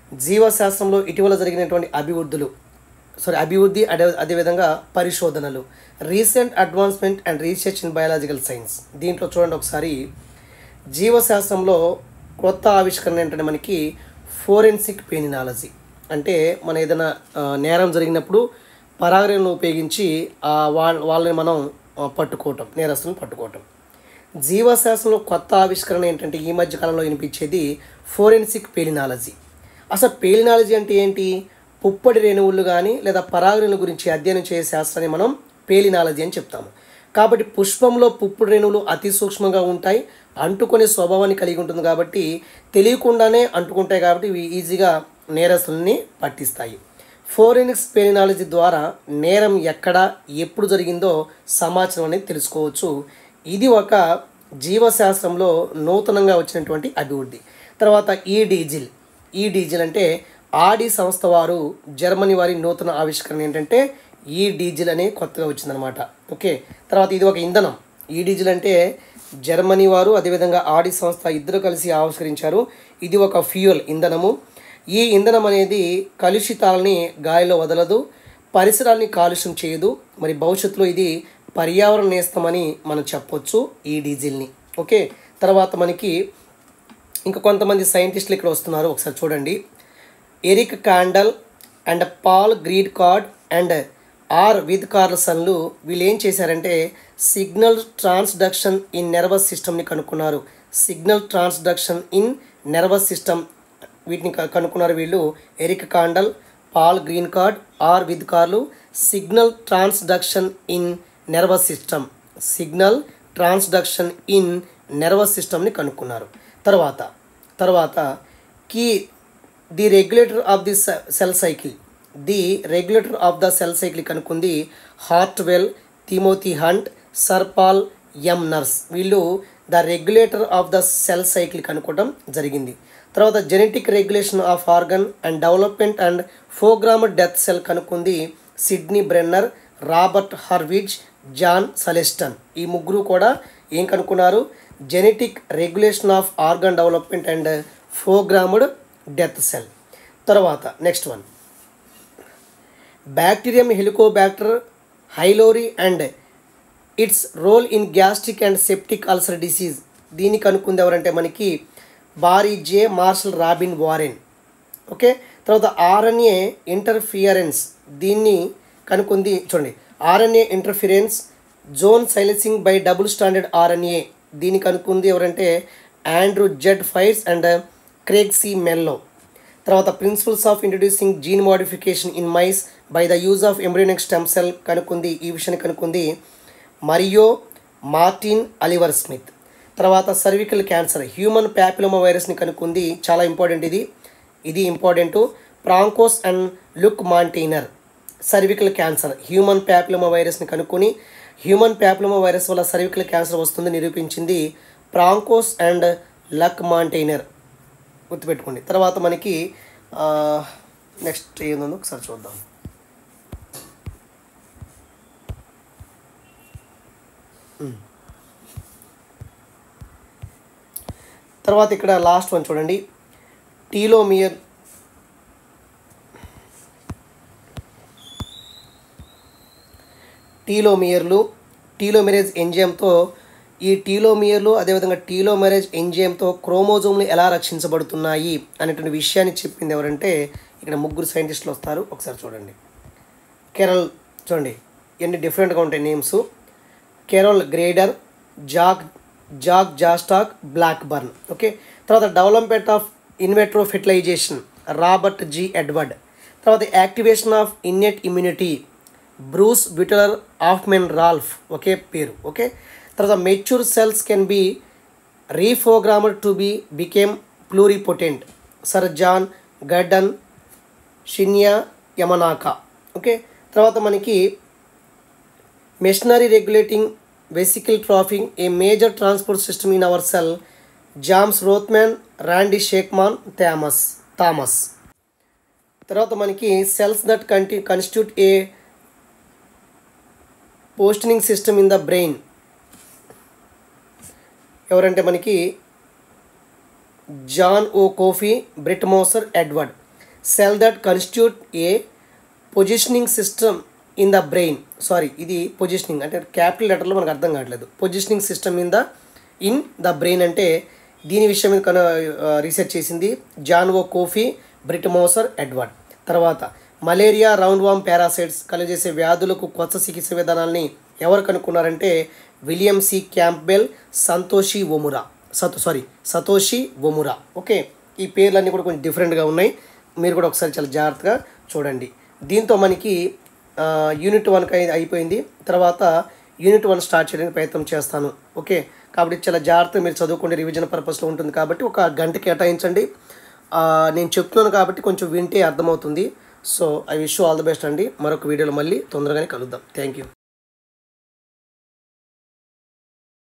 జీవశాస్త్రంలో ఇటీవల జరిగినటువంటి అభివృద్ధులు సారీ అభివృద్ధి అదే అదేవిధంగా పరిశోధనలు recent advancement and research in biological science దీంట్లో చూడండి ఒకసారి జీవశాస్త్రంలో కొత్త ఆవిష్కరణ ఏంటంటే మనకి ఫోరెన్సిక్ పెనినాలజీ అంటే మన ఏదైనా ఆ, నేరం జరిగినప్పుడు పరాగణను ఉపయోగించి ఆ వాళ్ళ వాళ్ళని మనం ఆ, పట్టుకోవటం నేరస్తులను పట్టుకోవటం జీవశాస్త్రంలో కొత్త ఆవిష్కరణ ఏంటంటే ఈ మధ్య కాలంలో వినిపించేది ఫోరెన్సిక్ పేలినాలజీ అసలు పేలినాలజీ అంటే ఏంటి పుప్పడి రేణువులు కానీ లేదా పరాగరేణుల గురించి అధ్యయనం చేసే శాస్త్రాన్ని మనం పేలినాలజీ అని చెప్తాము కాబట్టి పుష్పంలో పుప్పడి రేణువులు అతి సూక్ష్మంగా ఉంటాయి అంటుకునే స్వభావాన్ని కలిగి ఉంటుంది కాబట్టి తెలియకుండానే అంటుకుంటాయి కాబట్టి ఇవి ఈజీగా నేరస్తుల్ని పట్టిస్తాయి ఫోరెనిక్స్ పేలినాలజీ ద్వారా నేరం ఎక్కడ ఎప్పుడు జరిగిందో సమాచారం అనేది తెలుసుకోవచ్చు ఇది ఒక జీవశాస్త్రంలో నూతనంగా వచ్చినటువంటి అభివృద్ధి తర్వాత ఈ డీజిల్ ఈ డీజిల్ అంటే ఆడి సంస్థ వారు జర్మనీ వారి నూతన ఆవిష్కరణ ఏంటంటే ఈ డీజిల్ అనే కొత్తగా వచ్చిందనమాట ఓకే తర్వాత ఇది ఒక ఇంధనం ఈ డీజిల్ అంటే జర్మనీ వారు అదేవిధంగా ఆడి సంస్థ ఇద్దరు కలిసి ఆవిష్కరించారు ఇది ఒక ఫ్యూయల్ ఇంధనము ఈ ఇంధనం అనేది కలుషితాలని గాలిలో వదలదు పరిసరాల్ని కాలుష్యం చేయదు మరి భవిష్యత్తులో ఇది పర్యావరణ నేస్తమని మనం చెప్పొచ్చు ఈ డీజిల్ని ఓకే తర్వాత మనకి ఇంకా కొంతమంది సైంటిస్టులు ఇక్కడ వస్తున్నారు ఒకసారి చూడండి Eric Kandel and Paul Greengard and Arvid కార్లసన్లు వీళ్ళు ఏం చేశారంటే సిగ్నల్ ట్రాన్స్డక్షన్ ఇన్ నెర్వస్ సిస్టమ్ని కనుక్కున్నారు signal transduction in nervous system వీటిని క- కనుక్కున్నారు వీళ్ళు Eric Kandel Paul Greengard Arvid కార్లు signal transduction in nervous system signal transduction in nervous సిస్టమ్ని కనుక్కున్నారు తర్వాత తర్వాత key the regulator of the cell cycle the regulator of the cell cycle కనుక్కుంది Hartwell Timothy hunt సర్పాల్ M Nurse వీళ్ళు the regulator of the cell cycle కనుక్కోవడం జరిగింది తర్వాత genetic regulation of organ and development and programmed death cell కనుక్కుంది Sydney Brenner Robert Horvitz John Sulston ఈ ముగ్గురు కూడా ఏం కనుక్కున్నారు genetic regulation of organ development and programmed death cell తర్వాత next one bacterium Helicobacter pylori and its role in gastric and septic ulcer disease దీన్ని కనుక్కుంది ఎవరంటే మనకి Barry J Marshall Robin Warren okay తర్వాత ఆర్ఎన్ఏ ఇంటర్ఫియరెన్స్ దీన్ని కనుక్కుంది చూడండి RNA interference gene silencing by double standard RNA దీన్ని కనుక్కుంది ఎవరంటే Andrew Z Fire and Craig C Mello తర్వాత principles of introducing gene modification in mice by the use of embryonic stem cell కనుక్కుంది ఈ విషయాన్ని కనుక్కుంది మరియో మార్టిన్ అలివర్ స్మిత్ తర్వాత cervical cancer human papilloma వైరస్ని కనుక్కుంది చాలా ఇంపార్టెంట్ ఇది ఇది important Francoise and Luc Montagnier cervical cancer human papilloma వైరస్ని కనుక్కొని హ్యూమన్ ప్యాపిలోమా వైరస్ వల్ల సర్వికల్ క్యాన్సర్ వస్తుంది నిరూపించింది ప్రాంకోస్ అండ్ లక్ మాంటైనర్ గుర్తుపెట్టుకోండి తర్వాత మనకి నెక్స్ట్ ఏందో ఒకసారి చూద్దాం ఉమ్. తర్వాత ఇక్కడ లాస్ట్ వన్ చూడండి టీలోమియర్ టీలోమియర్లు టీలోమెరేజ్ ఎంజిఎంతో ఈ టీలోమియర్లు అదేవిధంగా టీలోమెరేజ్ ఎంజిఎంతో క్రోమోజోమ్లు ఎలా రక్షించబడుతున్నాయి అనేటువంటి విషయాన్ని చెప్పింది ఎవరంటే ఇక్కడ ముగ్గురు సైంటిస్టులు వస్తారు ఒకసారి చూడండి కెరల్ చూడండి ఎన్ని డిఫరెంట్గా ఉంటాయి names Carol Greider Jack Jack Szostak Blackburn okay తర్వాత development of in vitro fertilisation Robert G Edward తర్వాత activation of innate immunity Bruce Beutler Hoffmann Ralph ఒకే పేరు ఓకే తర్వాత mature cells can be reprogrammed to be became pluripotent sir John Gurdon Shinya Yamanaka okay తర్వాత మనకి machinery regulating vesicle trafficking a major transport system in our cell James Rothman Randy Schekman Thomas Thomas తర్వాత మనకి cells that కంటి constitute a positioning system in the brain ఎవరంటే మనకి John O'Keefe Britt Moser Edvard cell that constitute a positioning system in the brain sorry ఇది positioning అంటే capital లెటర్లో మనకు అర్థం కావట్లేదు positioning system in the in the brain అంటే దీని విషయం మీద కన రీసెర్చ్ చేసింది John O'Keefe Britt Moser Edvard తర్వాత మలేరియా రౌండ్ వామ్ పారాసైట్స్ కలుగజేసే వ్యాధులకు కొత్త చికిత్స విధానాల్ని ఎవరు కనుక్కున్నారంటే William C Campbell Satoshi Omura Sato sorry Satoshi ఒమురా okay ఈ పేర్లన్నీ కూడా కొంచెం డిఫరెంట్గా ఉన్నాయి మీరు కూడా ఒకసారి చాలా జాగ్రత్తగా చూడండి దీంతో మనకి ఆ, యూనిట్ వన్కి అయి అయిపోయింది తర్వాత యూనిట్ వన్ స్టార్ట్ చేయడానికి ప్రయత్నం చేస్తాను ఓకే కాబట్టి చాలా జాగ్రత్తగా మీరు చదువుకుంటే రివిజన్ పర్పస్లో ఉంటుంది కాబట్టి ఒక గంట కేటాయించండి ఆ, నేను చెప్తున్నాను కాబట్టి కొంచెం వింటే అర్థమవుతుంది so I wish all the best అండి మరొక వీడియోలో మళ్ళీ తొందరగానే కలుద్దాం థ్యాంక్ యూ